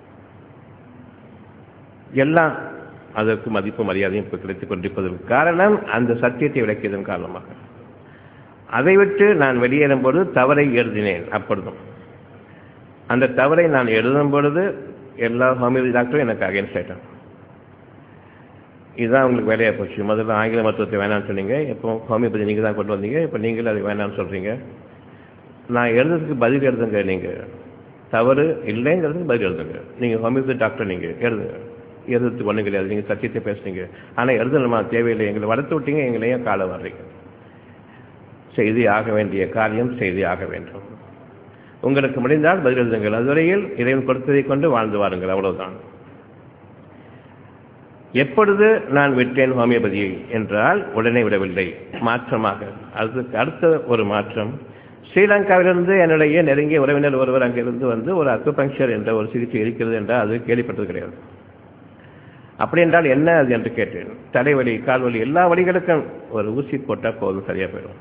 எல்லாம் அதற்கு மதிப்பு மரியாதையும் இப்போ கிடைத்துக் கொண்டிருப்பதற்கு காரணம் அந்த சத்தியத்தை விளக்கியதன் காரணமாக அதை விட்டு நான் வெளியேறும் பொழுது தவறை எழுதினேன் அப்பொழுதும் அந்த தவறை நான் எழுதும் பொழுது எல்லா ஹோமியோபதி டாக்டரும் எனக்கு அகைன்ஸ்ட் ஆயிட்டாங்க இதுதான் உங்களுக்கு வேலையாக போச்சு முதல்ல ஆங்கில மருத்துவத்தை வேணாம்னு சொன்னீங்க இப்போ ஹோமியோபதி நீங்கள் தான் கொண்டு வந்தீங்க இப்போ நீங்களும் அதை வேணாம்னு சொல்கிறீங்க நான் எழுதுறதுக்கு பதில் எழுதுங்க நீங்கள் தவறு இல்லைங்கிறதுக்கு பதில் எழுதுங்க நீங்கள் ஹோமியோபதி டாக்டர் நீங்கள் எழுதுங்க எழுதுறதுக்கு ஒன்றும் கிடையாது நீங்கள் சத்தியத்தை பேசுனீங்க ஆனால் எழுதணுமா தேவையில்லை எங்களை வளர்த்து விட்டீங்க எங்களையும் காலை வர்றீங்க செய்தி ஆக வேண்டிய காரியம் செய்தி ஆக வேண்டும் உங்களுக்கு முடிந்தால் பதில் எழுதுங்கள் அதுவரையில் இறைவன் கொடுத்ததை கொண்டு வாழ்ந்து வாருங்கள் அவ்வளவுதான் எப்பொழுது நான் விட்டேன் ஹோமியோபதியை என்றால் உடனே விடவில்லை மாற்றமாக அதுக்கு அடுத்த ஒரு மாற்றம் ஸ்ரீலங்காவிலிருந்து என்னுடைய நெருங்கிய உறவினர் ஒருவர் அங்கிருந்து வந்து ஒரு அக்குபங்க்சர் என்ற ஒரு சிகிச்சை இருக்கிறது என்றால் அது கேள்விப்பட்டது கிடையாது அப்படி என்றால் என்ன அது என்று கேட்டேன் தலைவலி கால்வலி எல்லா வழிகளுக்கும் ஒரு ஊசி போட்டால் போதும் சரியா போயிடும்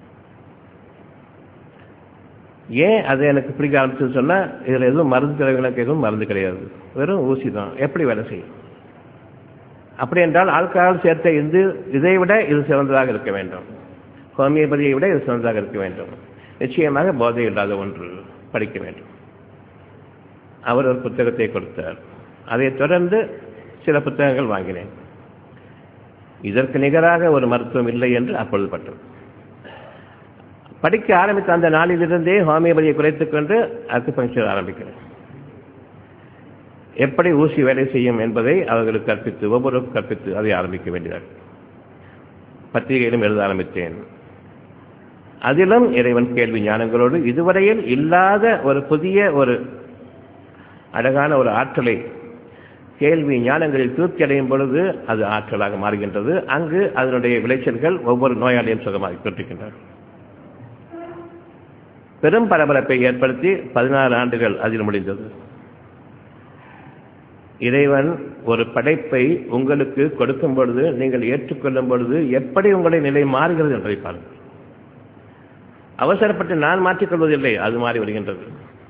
ஏன் அது எனக்கு பிடிக்க ஆரம்பிச்சுன்னு சொன்னால் இதில் எதுவும் மருந்து தலைவர்களுக்கு எதுவும் மருந்து கிடையாது வெறும் ஊசி தான் எப்படி வேலை செய்யும் அப்படி என்றால் ஆல்கஹால் சேர்த்த இது இதை விட இது சிறந்ததாக இருக்க வேண்டும் ஹோமியோபதியை விட இது சிறந்ததாக இருக்க வேண்டும் நிச்சயமாக போதை இல்லாத ஒன்று படிக்க வேண்டும் அவர் ஒரு புத்தகத்தை கொடுத்தார் அதைத் தொடர்ந்து சில புத்தகங்கள் வாங்கினேன் இதற்கு நிகராக ஒரு மருத்துவம் இல்லை என்று அப்பொழுது பட்டது படிக்க ஆரம்பித்த அந்த நாளிலிருந்தே ஹோமியோபதியை குறைத்துக் கொண்டு அக்குபங்க்சர் ஆரம்பிக்கிறேன் எப்படி ஊசி வேலை செய்யும் என்பதை அவர்களுக்கு கற்பித்து ஒவ்வொரு கற்பித்து அதை ஆரம்பிக்க வேண்டியதாக பத்திரிகையிலும் எழுத ஆரம்பித்தேன் அதிலும் இறைவன் கேள்வி ஞானங்களோடு இதுவரையில் இல்லாத ஒரு புதிய ஒரு அழகான ஒரு ஆற்றலை கேள்வி ஞானங்களில் திருப்தி அடையும் பொழுது அது ஆற்றலாக மாறுகின்றது அங்கு அதனுடைய விளைச்சல்கள் ஒவ்வொரு நோயாளியும் சுகமாக பெற்றிருக்கின்றனர் பெரும் பரபரப்பை ஏற்படுத்தி பதினாறு ஆண்டுகள் அதில் முடிந்தது இறைவன் ஒரு படைப்பை உங்களுக்கு கொடுக்கும் பொழுது நீங்கள் ஏற்றுக்கொள்ளும் பொழுது எப்படி உங்களுடைய நிலை மாறுகிறது என்பதை பாருங்கள் அவசரப்பட்டு நான் மாற்றிக்கொள்வதில்லை அது மாறி வருகின்றது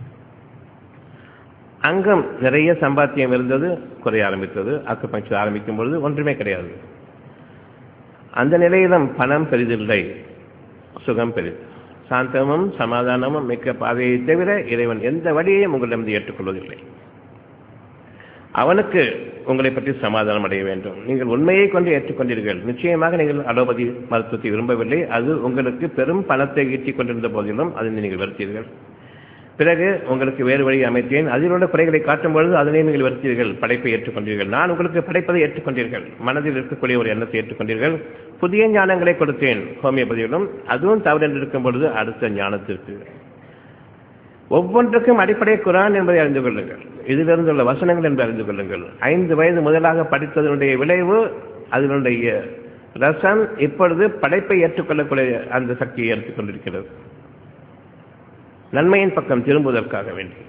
அங்கம் நிறைய சம்பாத்தியம் இருந்தது குறைய ஆரம்பித்தது அக்குப்பஞ்சர் ஆரம்பிக்கும் பொழுது ஒன்றுமே கிடையாது அந்த நிலையிலும் பணம் பெரிதில்லை சுகம் பெரிது சாந்தமும் சமாதானமும் மிக்க பாதையை தவிர இறைவன் எந்த வழியையும் உங்களிடம் ஏற்றுக்கொள்வதில்லை அவனுக்கு உங்களை பற்றி சமாதானம் அடைய வேண்டும் நீங்கள் உண்மையை கொண்டு ஏற்றுக்கொண்டீர்கள் நிச்சயமாக நீங்கள் அலோபதி மருத்துவத்தை விரும்பவில்லை அது உங்களுக்கு பெரும் பணத்தை ஈட்டிக் கொண்டிருந்த போதிலும் அதை நீங்கள் வருத்தீர்கள் பிறகு உங்களுக்கு வேறு வழி அமைத்தேன் அதில் உள்ள குறைகளை காட்டும் பொழுது அதனை நீங்கள் வருத்தீர்கள் படைப்பை ஏற்றுக்கொண்டீர்கள் நான் உங்களுக்கு படைப்பதை ஏற்றுக்கொண்டீர்கள் மனதில் இருக்கக்கூடிய ஒரு எண்ணத்தை ஏற்றுக்கொண்டீர்கள் புதிய ஞானங்களை கொடுத்தேன் ஹோமியோபதியிலும் அதுவும் தவறு என்று இருக்கும் பொழுது அடுத்த ஞானத்திற்கு ஒவ்வொன்றுக்கும் அடிப்படை குரான் என்பதை அறிந்து கொள்ளுங்கள் இதிலிருந்து உள்ள வசனங்கள் என்று அறிந்து கொள்ளுங்கள் ஐந்து வயது முதலாக படித்ததனுடைய விளைவு அதனுடைய ரசம் இப்பொழுது படைப்பை ஏற்றுக்கொள்ளக்கூடிய அந்த சக்தியை எடுத்துக் கொண்டிருக்கிறது நன்மையின் பக்கம் திரும்புவதற்காக வேண்டி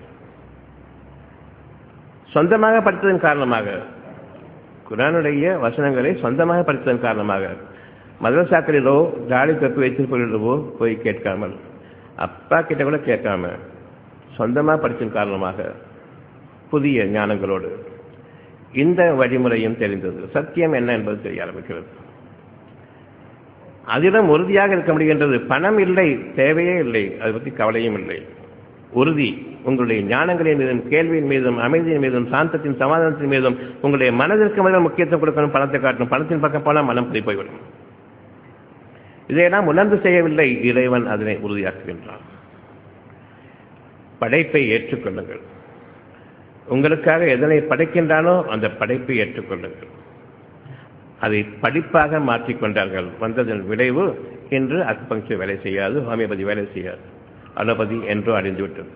சொந்தமாக படித்ததன் காரணமாக குரானுடைய வசனங்களை சொந்தமாக படித்ததன் காரணமாக மதரசாக்களிலோ காலி தப்பி வைத்திருப்பவர்களிடவோ போய் கேட்காமல் அப்பா கிட்ட கூட கேட்காம சொந்தமாக படித்ததன் காரணமாக புதிய ஞானங்களோடு இந்த வழிமுறையும் தெரிந்தது சத்தியம் என்ன என்பது தெரிய ஆரம்பிக்கிறது அதிலும் உறுதியாக இருக்க முடிகின்றது பணம் இல்லை தேவையே இல்லை அதை பற்றி கவலையும் இல்லை உறுதி உங்களுடைய ஞானங்களின் மீதும் கேள்வியின் மீதும் அமைதியின் மீதும் சாந்தத்தின் சமாதானத்தின் மீதும் உங்களுடைய மனதிற்கு முதல் முக்கியத்துவம் கொடுக்கணும் பணத்தை காட்டணும் பணத்தின் பக்கம் போனால் மனம் பறி போய்விடும் இதையெல்லாம் உணர்ந்து செய்யவில்லை இறைவன் அதனை உறுதியாக்குகின்றான் படைப்பை ஏற்றுக்கொள்ளுங்கள் உங்களுக்காக எதனை படைக்கின்றானோ அந்த படைப்பை ஏற்றுக்கொள்ளுங்கள் அதை படிப்பாக மாற்றிக்கொண்டார்கள் வந்ததன் விளைவு இன்று அக்குபங்க்சர் வேலை செய்யாது ஹோமியோபதி வேலை செய்யாது அலோபதி என்றோ அடைந்துவிட்டது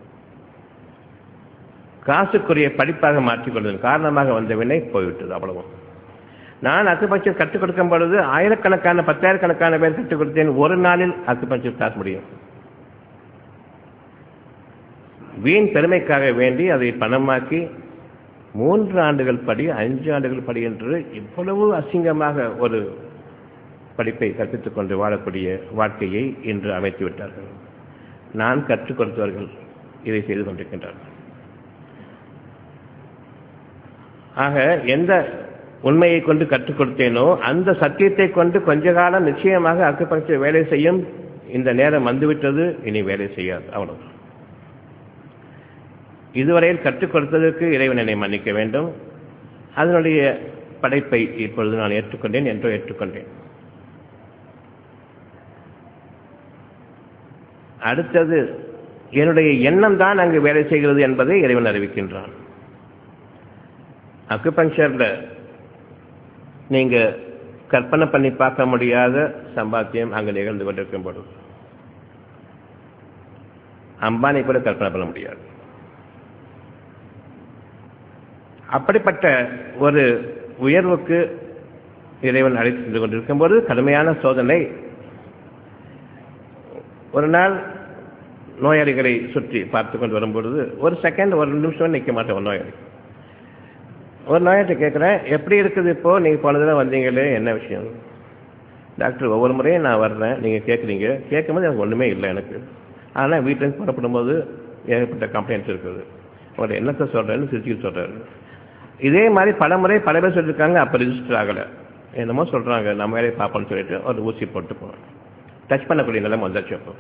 காசுக்குரிய படிப்பாக மாற்றிக்கொண்டதன் காரணமாக வந்த வினை போய்விட்டது அவ்வளவும் நான் அக்குபஞ்சர் கற்றுக் கொடுக்கும் பொழுது ஆயிரக்கணக்கான பத்தாயிரக்கணக்கான பேர் கற்றுக் கொடுத்தேன் ஒரு நாளில் அக்குபஞ்சர் கிளாஸ் முடியும் வீண் பெருமைக்காக வேண்டி அதை பணமாக்கி மூன்று ஆண்டுகள் படி அஞ்சு ஆண்டுகள் படி என்று இவ்வளவு அசிங்கமாக ஒரு படிப்பை கற்பித்துக் கொண்டு வாழக்கூடிய வாழ்க்கையை இன்று அமைத்து விட்டார்கள் நான் கற்றுக் கொடுத்தவர்கள் இதை செய்து கொண்டிருக்கின்றார்கள் ஆக எந்த உண்மையை கொண்டு கற்றுக் கொடுத்தேனோ அந்த சத்தியத்தை கொண்டு கொஞ்ச காலம் நிச்சயமாக அக்குப்பஞ்சர் வேலை செய்யும் இந்த நேரம் வந்துவிட்டது இனி வேலை செய்யாது அவ்வளவு இதுவரையில் கற்றுக் கொடுத்ததற்கு இறைவன் என்னை மன்னிக்க வேண்டும் அதனுடைய படைப்பை இப்பொழுது நான் ஏற்றுக்கொண்டேன் என்றோ ஏற்றுக்கொண்டேன் அடுத்தது என்னுடைய எண்ணம் தான் அங்கு வேலை செய்கிறது என்பதை இறைவன் அறிவிக்கின்றான் அக்குபங்சர்ல நீங்க கற்பனை பண்ணி பார்க்க முடியாத சம்பாத்தியம் அங்கு நிகழ்ந்து கொண்டிருக்கும் பொழுது அம்பானி கூட கற்பனை பண்ண முடியாது அப்படிப்பட்ட ஒரு உயர்வுக்கு இறைவன் அழைத்து சென்று கொண்டிருக்கும் போது கடுமையான சோதனை ஒரு நாள் நோயாளிகளை சுற்றி பார்த்து கொண்டு வரும்பொழுது ஒரு செகண்ட் ஒரு நிமிஷம் நிற்க மாட்டேன் ஒரு நோயாளி ஒரு நோயாளிட்ட கேட்குறேன் எப்படி இருக்குது இப்போ நீங்கள் போனதில் வந்தீங்களே என்ன விஷயம் டாக்டர் ஒவ்வொரு முறையும் நான் வர்றேன் நீங்கள் கேட்குறீங்க கேட்கும்போது எனக்கு ஒன்றுமே இல்லை எனக்கு ஆனால் வீட்டிலேருந்து புறப்படும் போது ஏகப்பட்ட கம்ப்ளைண்ட்ஸ் இருக்குது உங்களோட என்னத்தை சொல்கிறேன்னு சிரிச்சுட்டு சொல்கிறாரு இதே மாதிரி பல முறை பல பேர் சொல்லியிருக்காங்க அப்போ ரிஜிஸ்டர் ஆகலை என்னமோ சொல்கிறாங்க நம்ம வேலையை பார்ப்போம்னு சொல்லிட்டு ஒரு ஊசி போட்டு போனோம் டச் பண்ணக்கூடிய நிலைமை வந்தாச்சு அப்போ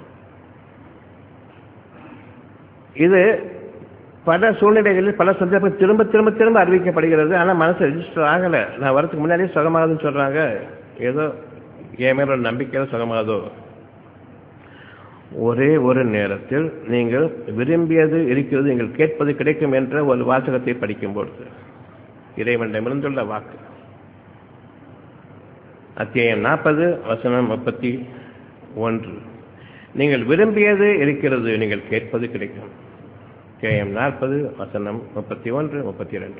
இது பல சூழ்நிலைகளில் பல சந்தர்ப்பம் திரும்ப திரும்ப திரும்ப அறிவிக்கப்படுகிறது ஆனால் மனசு ரெஜிஸ்டர் ஆகலை நான் வரதுக்கு முன்னாடியே சுகமாகுதுன்னு சொல்கிறாங்க ஏதோ என் மேல ஒரு நம்பிக்கையில் சுகமாகுதோ ஒரே ஒரு நேரத்தில் நீங்கள் விரும்பியது இருக்கிறது நீங்கள் கேட்பது கிடைக்கும் என்ற ஒரு வாசகத்தை படிக்கும் பொழுது இறைவனிடமிருந்துள்ள வாக்கு அத்தியாயம் நாற்பது வசனம் முப்பத்தி ஒன்று நீங்கள் விரும்பியது இருக்கிறது நீங்கள் கேட்பது கிடைக்கும் அத்தியாயம் நாற்பது வசனம் முப்பத்தி ஒன்று முப்பத்தி இரண்டு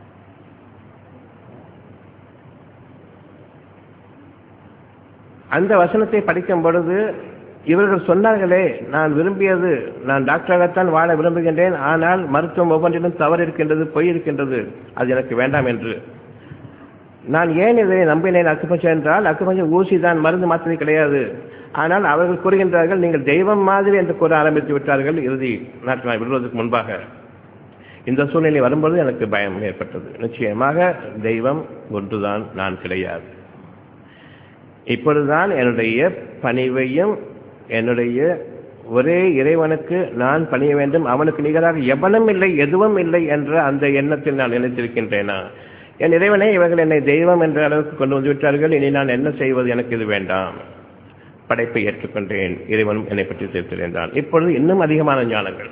அந்த வசனத்தை படிக்கும் பொழுது இவர்கள் சொன்னார்களே நான் விரும்பியது நான் டாக்டராகத்தான் வாழ விரும்புகின்றேன் ஆனால் மருத்துவம் ஒவ்வொன்றிலும் தவறு இருக்கின்றது பொய் இருக்கின்றது அது எனக்கு வேண்டாம் என்று நான் ஏன் இதை நம்பினேன் அக்குபஞ்சர் என்றால் அக்குபஞ்சர் ஊசி தான் மருந்து மாத்திரை கிடையாது ஆனால் அவர்கள் கூறுகின்றார்கள் நீங்கள் தெய்வம் மாதிரி என்று கூற ஆரம்பித்து விட்டார்கள் இறுதி நாட்கள் விடுவதற்கு முன்பாக இந்த சூழ்நிலை வரும்பொழுது எனக்கு பயம் ஏற்பட்டது நிச்சயமாக தெய்வம் ஒன்றுதான் நான் கிடையாது இப்பொழுதுதான் என்னுடைய பணிவையும் என்னுடைய ஒரே இறைவனுக்கு நான் பணிய வேண்டும் அவனுக்கு நிகராக எவனும் இல்லை எதுவும் இல்லை என்ற அந்த எண்ணத்தில் நான் நினைத்திருக்கின்றேனா என் இறைவனை இவர்கள் என்னை தெய்வம் என்ற அளவுக்கு கொண்டு வந்து விட்டார்கள் இனி நான் என்ன செய்வது எனக்கு இது வேண்டாம் படைப்பை ஏற்றுக்கொண்டேன் இறைவனும் என்னை பற்றி சேர்த்திருந்தான் இப்பொழுது இன்னும் அதிகமான ஞானங்கள்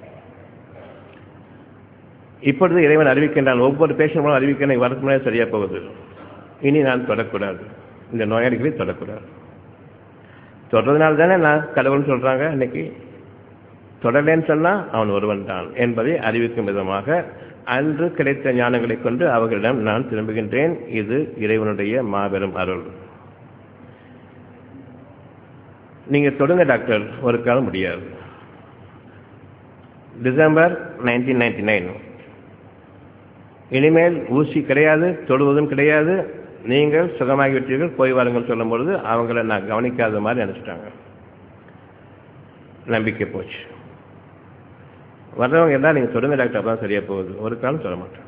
இப்பொழுது இறைவன் அறிவிக்கின்றான் ஒவ்வொரு பேஷண்ட் மூலம் அறிவிக்கிறேன் வரக்கு முன்னாடி சரியா போகுது இனி நான் தொடக்கூடாது இந்த நோயாளிகளை தொடக்கூடாது தொடர்றதுனால தானே நான் கடவுள்னு சொல்றாங்க இன்னைக்கு தொடரலேன்னு சொன்னா அவன் ஒருவன் தான் என்பதை அறிவிக்கும் விதமாக அன்று கிடைத்த ஞானங்களை கொண்டு அவர்களிடம் நான் திரும்புகின்றேன் இது இறைவனுடைய மாபெரும் அருள் நீங்க தொடுங்க டாக்டர் ஒரு காலம் முடியாது டிசம்பர் நைன்டீன் நைன்டி நைன் இனிமேல் ஊசி கிடையாது தொடுவதும் கிடையாது நீங்கள் சுகமாகிவிட்டீர்கள் போய் வாருங்கள் சொல்லும் பொழுது அவங்கள நான் கவனிக்காத மாதிரி நினைச்சிட்டாங்க நம்பிக்கை போச்சு வர்றவங்க எல்லாம் நீங்கள் சொல்லுங்க டாக்டர் தான் சரியா போகுது ஒரு காலம் சொல்ல மாட்டேன்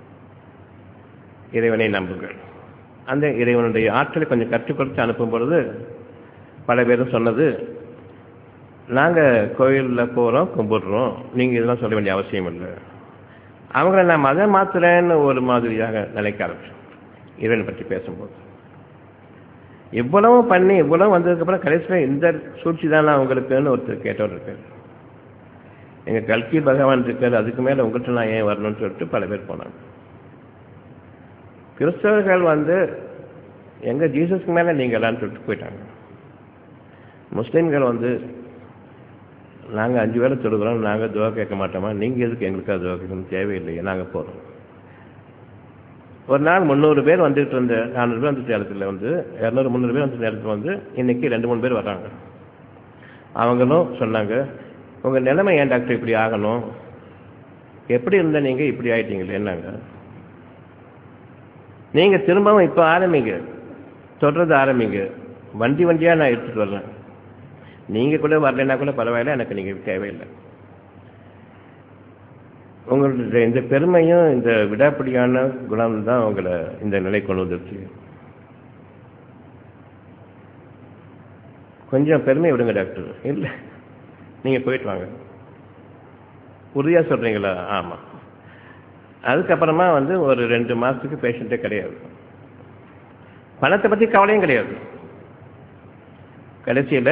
இறைவனை நம்புங்கள் அந்த இறைவனுடைய ஆற்றலை கொஞ்சம் கற்றுக் கொடுத்து அனுப்பும் பொழுது பல பேரும் சொன்னது நாங்கள் கோயிலில் போகிறோம் கும்பிடுறோம் நீங்கள் இதெல்லாம் சொல்ல வேண்டிய அவசியம் இல்லை அவங்கள நான் மதம் மாத்துறேன்னு ஒரு மாதிரியாக நினைக்க ஆரம்பிச்சோம் இறைவனை பற்றி பேசும்போது இவ்வளவு பண்ணி இவ்வளவு வந்ததுக்கப்புறம் கடைசியில் இந்த சூழ்ச்சி தானே அவங்களுக்குன்னு ஒருத்தர் கேட்டவர் இருக்கார் எங்க கல்கி பகவான் இருக்காரு அதுக்கு மேல உங்கள்கிட்ட நான் ஏன் வரணும்னு சொல்லிட்டு பல பேர் போனாங்க கிறிஸ்தவர்கள் வந்து எங்க ஜீசஸ்க்கு மேல நீங்களான்னு சொல்லிட்டு போயிட்டாங்க முஸ்லீம்கள் வந்து நாங்கள் அஞ்சு வேலை தொடுக்கிறோம் நாங்கள் துவா கேட்க மாட்டோமா நீங்கள் எதுக்கு எங்களுக்காக துவா கேட்கணும் தேவையில்லையே நாங்கள் போகிறோம் ஒரு நாள் முந்நூறு பேர் வந்துட்டு இருந்த நானூறு பேர் வந்துட்டு இடத்துல வந்து இரநூறு முந்நூறு பேர் வந்துட்டு இடத்துல வந்து இன்னைக்கு ரெண்டு மூணு பேர் வர்றாங்க அவங்களும் சொன்னாங்க உங்கள் நிலைமை ஏன் டாக்டர் இப்படி ஆகணும் எப்படி இருந்தா நீங்கள் இப்படி ஆயிட்டீங்களே என்னங்க நீங்கள் திரும்பவும் இப்போ ஆரம்பிங்க தொடர்றது ஆரம்பிங்க வண்டி வண்டியாக நான் எடுத்துகிட்டு வர்றேன் நீங்கள் கூட வரலைன்னா கூட பரவாயில்ல எனக்கு நீங்கள் தேவையில்லை உங்களுடைய இந்த பெருமையும் இந்த விடாப்பிடியான குணம் தான் உங்களை இந்த நிலை கொண்டு வந்துருச்சு கொஞ்சம் பெருமை விடுங்க டாக்டர் இல்லை நீங்கள் போயிட்டு வாங்க உறுதியாக சொல்கிறீங்களா ஆமாம் அதுக்கப்புறமா வந்து ஒரு ரெண்டு மாதத்துக்கு பேஷண்ட்டே கிடையாது பணத்தை பற்றி கவலையும் கிடையாது கடைசியில்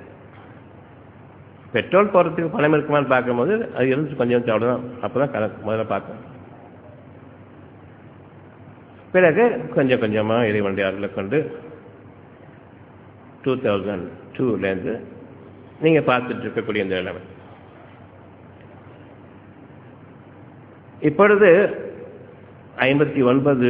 பெட்ரோல் போடுறதுக்கு பணம் இருக்குமான்னு பார்க்கும்போது அது இருந்துச்சு கொஞ்சம் அவ்வளோதான் அப்போ தான் கணக்கு முதல்ல பார்க்கணும் பிறகு கொஞ்சம் கொஞ்சமாக இறைவனுடைய அருளை கொண்டு டூ தௌசண்ட் டூலேருந்து நீங்கள் பார்த்துட்டு இருக்கக்கூடிய இந்த நிலைமை இப்பொழுது ஐம்பத்தி ஒன்பது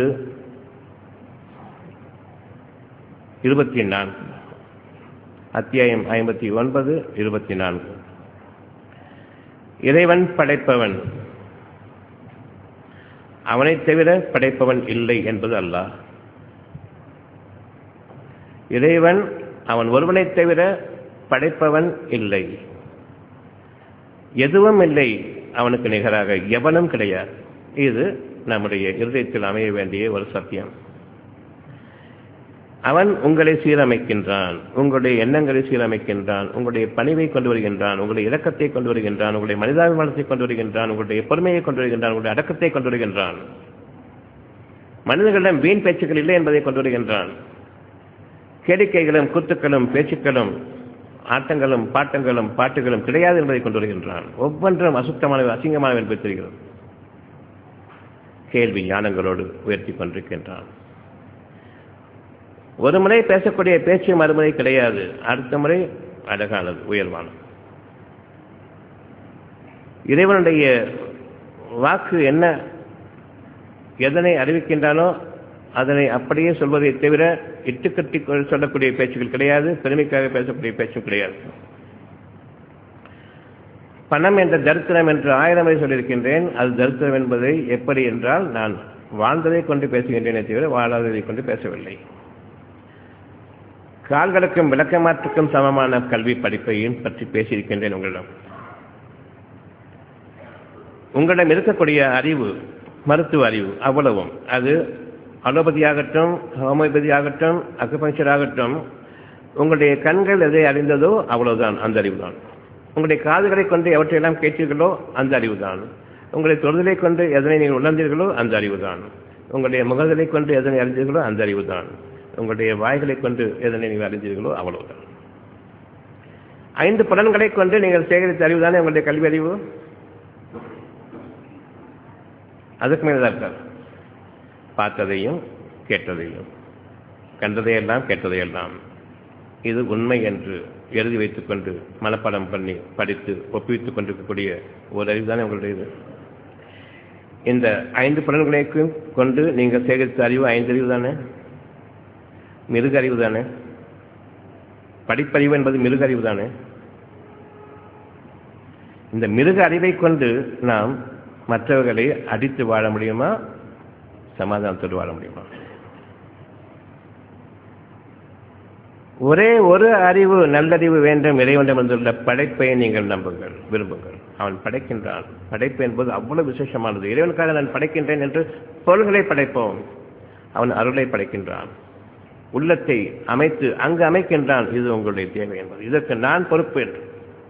இருபத்தி நான்கு அத்தியாயம் ஐம்பத்தி ஒன்பது இருபத்தி நான்கு இறைவன் படைப்பவன் அவனைத் தவிர படைப்பவன் இல்லை என்பது அல்லாஹ் இறைவன் அவன் ஒருவனைத் தவிர படைப்பவன் இல்லை எதுவும் இல்லை அவனுக்கு நிகராக எவனும் கிடையாது இது நம்முடைய இருதயத்தில் அமைய வேண்டிய ஒரு சத்தியம் அவன் உங்களை சீரமைக்கின்றான் உங்களுடைய எண்ணங்களை சீரமைக்கின்றான் உங்களுடைய பணிவை கொண்டு வருகின்றான் உங்களுடைய இலக்கத்தை கொண்டு வருகின்றான் உங்களுடைய மனிதாபிமானத்தை கொண்டு வருகின்றான் உங்களுடைய பொறுமையை கொண்டு வருகின்றான் உங்களுடைய அடக்கத்தை கொண்டு வருகின்றான் மனிதர்களிடம் வீண் பேச்சுக்கள் இல்லை என்பதை கொண்டு வருகின்றான் கேளிக்கைகளும் கூத்துக்களும் பேச்சுக்களும் ஆட்டங்களும் பாட்டங்களும் பாட்டுகளும் கிடையாது என்பதை கொண்டு வருகின்றான் ஒவ்வொன்றும் அசுத்தமானவை அசிங்கமானவை என்பதை தெரிகிறது கேள்வி ஞானங்களோடு உயர்த்தி கொண்டிருக்கின்றான் ஒரு முறை பேசக்கூடிய பேச்சு மறுமுறை கிடையாது அடுத்த முறை அழகானது உயர்வானது இறைவனுடைய வாக்கு என்ன எதனை அறிவிக்கின்றானோ அதனை அப்படியே சொல்வதை தவிர இட்டுக்கட்டி சொல்லக்கூடிய பேச்சுகள் கிடையாது பெருமைக்காக பேசக்கூடிய பேச்சும் கிடையாது பணம் என்ற தரித்திரம் என்று ஆயிரம் முறை சொல்லியிருக்கின்றேன் அது தரித்திரம் என்பதை எப்படி என்றால் நான் வாழ்ந்ததை கொண்டு பேசுகின்றேனே தவிர வாழாததை கொண்டு பேசவில்லை கால்களுக்கும் விளக்கமாற்றுக்கும் சமமான கல்வி படிப்பையும் பற்றி பேசியிருக்கின்றேன் உங்களிடம் உங்களிடம் இருக்கக்கூடிய அறிவு மருத்துவ அறிவு அவ்வளவும் அது அலோபதி ஆகட்டும் ஹோமியோபதி ஆகட்டும் அக்குபங்சர் ஆகட்டும் உங்களுடைய கண்கள் எதை அறிந்ததோ அவ்வளவுதான் அந்த அறிவு தான் உங்களுடைய காதுகளை கொண்டு எவற்றையெல்லாம் கேட்டீர்களோ அந்த அறிவு தான் உங்களுடைய தொழுதலை கொண்டு எதனை நீங்கள் உணர்ந்தீர்களோ அந்த அறிவு தான் உங்களுடைய முகங்களை கொண்டு எதனை அறிந்தீர்களோ அந்த அறிவு தான் உங்களுடைய வாய்களை கொண்டு எதனை நீங்கள் அறிந்தீர்களோ அவ்வளவுதான் ஐந்து புலன்களை கொண்டு நீங்கள் சேகரித்த அறிவு தானே உங்களுடைய கல்வி அறிவு அதுக்கு மேலே தான் இருக்காது பார்த்ததையும் கேட்டதையும் கண்டதையெல்லாம் கேட்டதையெல்லாம் இது உண்மை என்று எழுதி வைத்துக்கொண்டு மனப்பாடம் பண்ணி படித்து ஒப்புவித்துக் கொண்டிருக்கக்கூடிய ஒரு அறிவு தானே உங்களுடைய இது இந்த ஐந்து புலன்களையும் கொண்டு நீங்கள் சேகரித்த அறிவு ஐந்து அறிவு தானே மிருக அறிவு தானே படிப்பறிவு என்பது மிருக அறிவு தானே இந்த மிருக அறிவை கொண்டு நாம் மற்றவர்களை அடித்து வாழ முடியுமா சமாதானத்தோடு வாழ முடியுமா ஒரே ஒரு அறிவு நல்லறிவு வேண்டும் இறைவனிடம் வந்துள்ள படைப்பை நீங்கள் நம்புங்கள் விரும்புங்கள் அவன் படைக்கின்றான் படைப்பு என்பது அவ்வளவு விசேஷமானது இறைவனுக்காக நான் படைக்கின்றேன் என்று பொருள்களை படைப்போம் அவன் அருளை படைக்கின்றான் உள்ளத்தை அமைத்து அங்கு அமைக்கின்றான் இது உங்களுடைய தேவை என்பது இதற்கு நான் பொறுப்பு என்று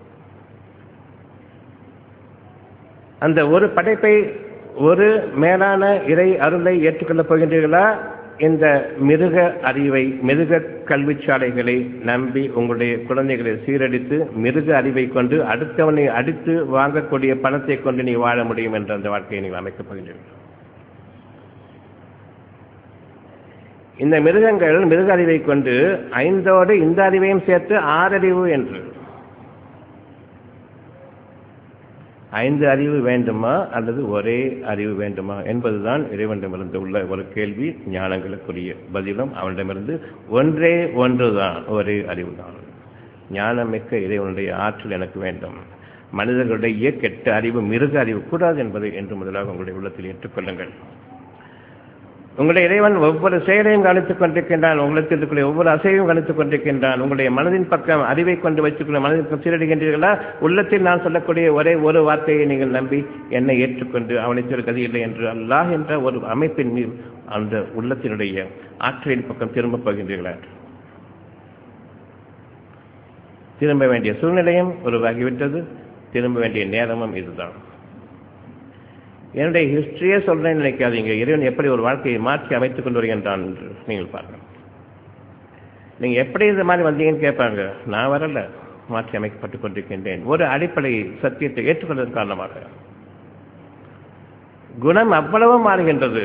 அந்த ஒரு படைப்பை ஒரு மேலான இறை அருளை ஏற்றுக்கொள்ளப் போகின்றீர்களா இந்த மிருக அறிவை மிருக கல்விச்சாலைகளை நம்பி உங்களுடைய குழந்தைகளை சீரடித்து மிருக அறிவை கொண்டு அடுத்தவனை அடித்து வாங்கக்கூடிய பணத்தை கொண்டு நீ வாழ முடியும் என்ற அந்த வாழ்க்கையை நீங்கள் அமைக்கப் போகின்றீர்கள் இந்த மிருகங்கள் மிருக அறிவை கொண்டு ஐந்தோடு இந்த அறிவையும் சேர்த்து ஆறறிவு என்று ஐந்து அறிவு வேண்டுமா அல்லது ஒரே அறிவு வேண்டுமா என்பதுதான் இறைவனிடமிருந்து உள்ள ஒரு கேள்வி ஞானங்களுக்குரிய பதிலும் அவனிடமிருந்து ஒன்றே ஒன்றுதான் ஒரே அறிவுதான் ஞானமிக்க இறைவனுடைய ஆற்றல் எனக்கு வேண்டும் மனிதர்களுடைய கெட்ட அறிவு மிருக அறிவு கூடாது என்பதை என்று முதலாக உங்களுடைய உள்ளத்தில் ஏற்றுக்கொள்ளுங்கள் உங்களுடைய இறைவன் ஒவ்வொரு செயலையும் கவனித்துக் கொண்டிருக்கின்றான் உங்களுக்கு இருக்கக்கூடிய ஒவ்வொரு அசைவையும் கவனித்துக் கொண்டிருக்கின்றான் உங்களுடைய மனதின் பக்கம் அறிவை கொண்டு வைத்துக்கொள்ள மனதின் பக்கம் சீரடுகின்றீர்களா உள்ளத்தில் நான் சொல்லக்கூடிய ஒரே ஒரு வார்த்தையை நீங்கள் நம்பி என்னை ஏற்றுக்கொண்டு அவனை கதி இல்லை என்று அல்லாஹ் என்ற ஒரு அமைப்பின் மீது அந்த உள்ளத்தினுடைய ஆற்றலின் பக்கம் திரும்பப் போகின்றீர்களா திரும்ப வேண்டிய சூழ்நிலையும் உருவாகிவிட்டது திரும்ப வேண்டிய நேரமும் இதுதான் என்னுடைய ஹிஸ்டரியே சொல்றேன்னு நினைக்காதீங்க இறைவன் எப்படி ஒரு வாழ்க்கையை மாற்றி அமைத்துக் கொண்டு வருகின்றான் என்று நீங்கள் பாருங்கள் நீங்க எப்படி இந்த மாதிரி வந்தீங்கன்னு கேட்பாங்க நான் வரல மாற்றி அமைக்கப்பட்டுக் கொண்டிருக்கின்றேன் ஒரு அடிப்படை சத்தியத்தை ஏற்றுக்கொண்டதன் காரணமாக குணம் அவ்வளவு மாறுகின்றது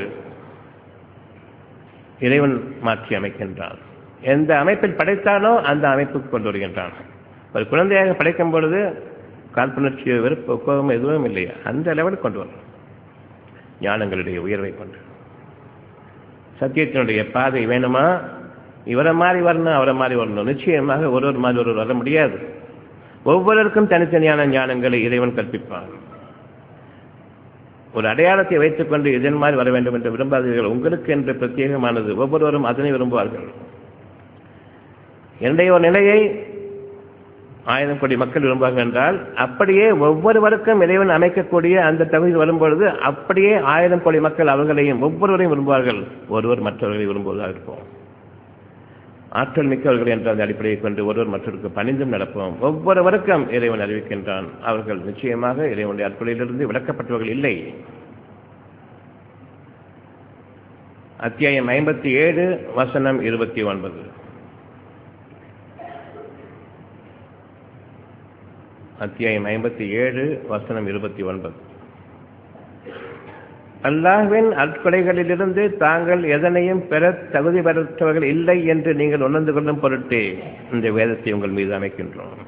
இறைவன் மாற்றி அமைக்கின்றான் எந்த அமைப்பில் படைத்தானோ அந்த அமைப்புக்கு கொண்டு வருகின்றான் ஒரு குழந்தையாக படைக்கும் பொழுது காழ்ப்புணர்ச்சியோ வெறுப்பு கோபம் எதுவும் இல்லையா அந்த லெவலுக்கு கொண்டு வரும் ஞானங்களுடைய உயர்வை கொண்டு சத்தியத்தினுடைய பாதை வேணுமா இவரை மாதிரி வரணும் அவரை மாதிரி வரணும் நிச்சயமாக ஒருவர் மாதிரி ஒருவர் வர முடியாது ஒவ்வொருவருக்கும் தனித்தனியான ஞானங்களை இறைவன் கற்பிப்பான் ஒரு அடையாளத்தை வைத்துக் கொண்டு இதன் மாதிரி வர வேண்டும் என்று விரும்பாதீர்கள் உங்களுக்கு என்று பிரத்யேகமானது ஒவ்வொருவரும் அதனை விரும்புவார்கள் என்னுடைய ஒரு நிலையை ஆயிரம் கோடி மக்கள் விரும்புவார்கள் என்றால் அப்படியே ஒவ்வொருவருக்கும் இறைவன் அமைக்கக்கூடிய அந்த தகுதி வரும்பொழுது அப்படியே ஆயிரம் கோடி மக்கள் அவர்களையும் ஒவ்வொருவரையும் விரும்புவார்கள் ஒருவர் மற்றவர்களை விரும்புவதாக இருப்போம் ஆற்றல் மிக்கவர்கள் என்ற அந்த அடிப்படையை கொண்டு ஒருவர் மற்றவருக்கு பணிந்தும் நடப்போம் ஒவ்வொருவருக்கும் இறைவன் அறிவிக்கின்றான் அவர்கள் நிச்சயமாக இறைவனுடைய அற்புதையிலிருந்து விளக்கப்பட்டவர்கள் இல்லை அத்தியாயம் ஐம்பத்தி ஏழு வசனம் இருபத்தி ஒன்பது அத்தியாயம் ஐம்பத்தி ஏழு வசனம் இருபத்தி ஒன்பது அல்லாஹ்வின் அற்கொலைகளிலிருந்து தாங்கள் எதனையும் பெற தகுதி பெற்றவர்கள் இல்லை என்று நீங்கள் உணர்ந்து கொள்ளும் பொருட்டே இந்த வேதத்தை உங்கள் மீது அமைக்கின்றோம்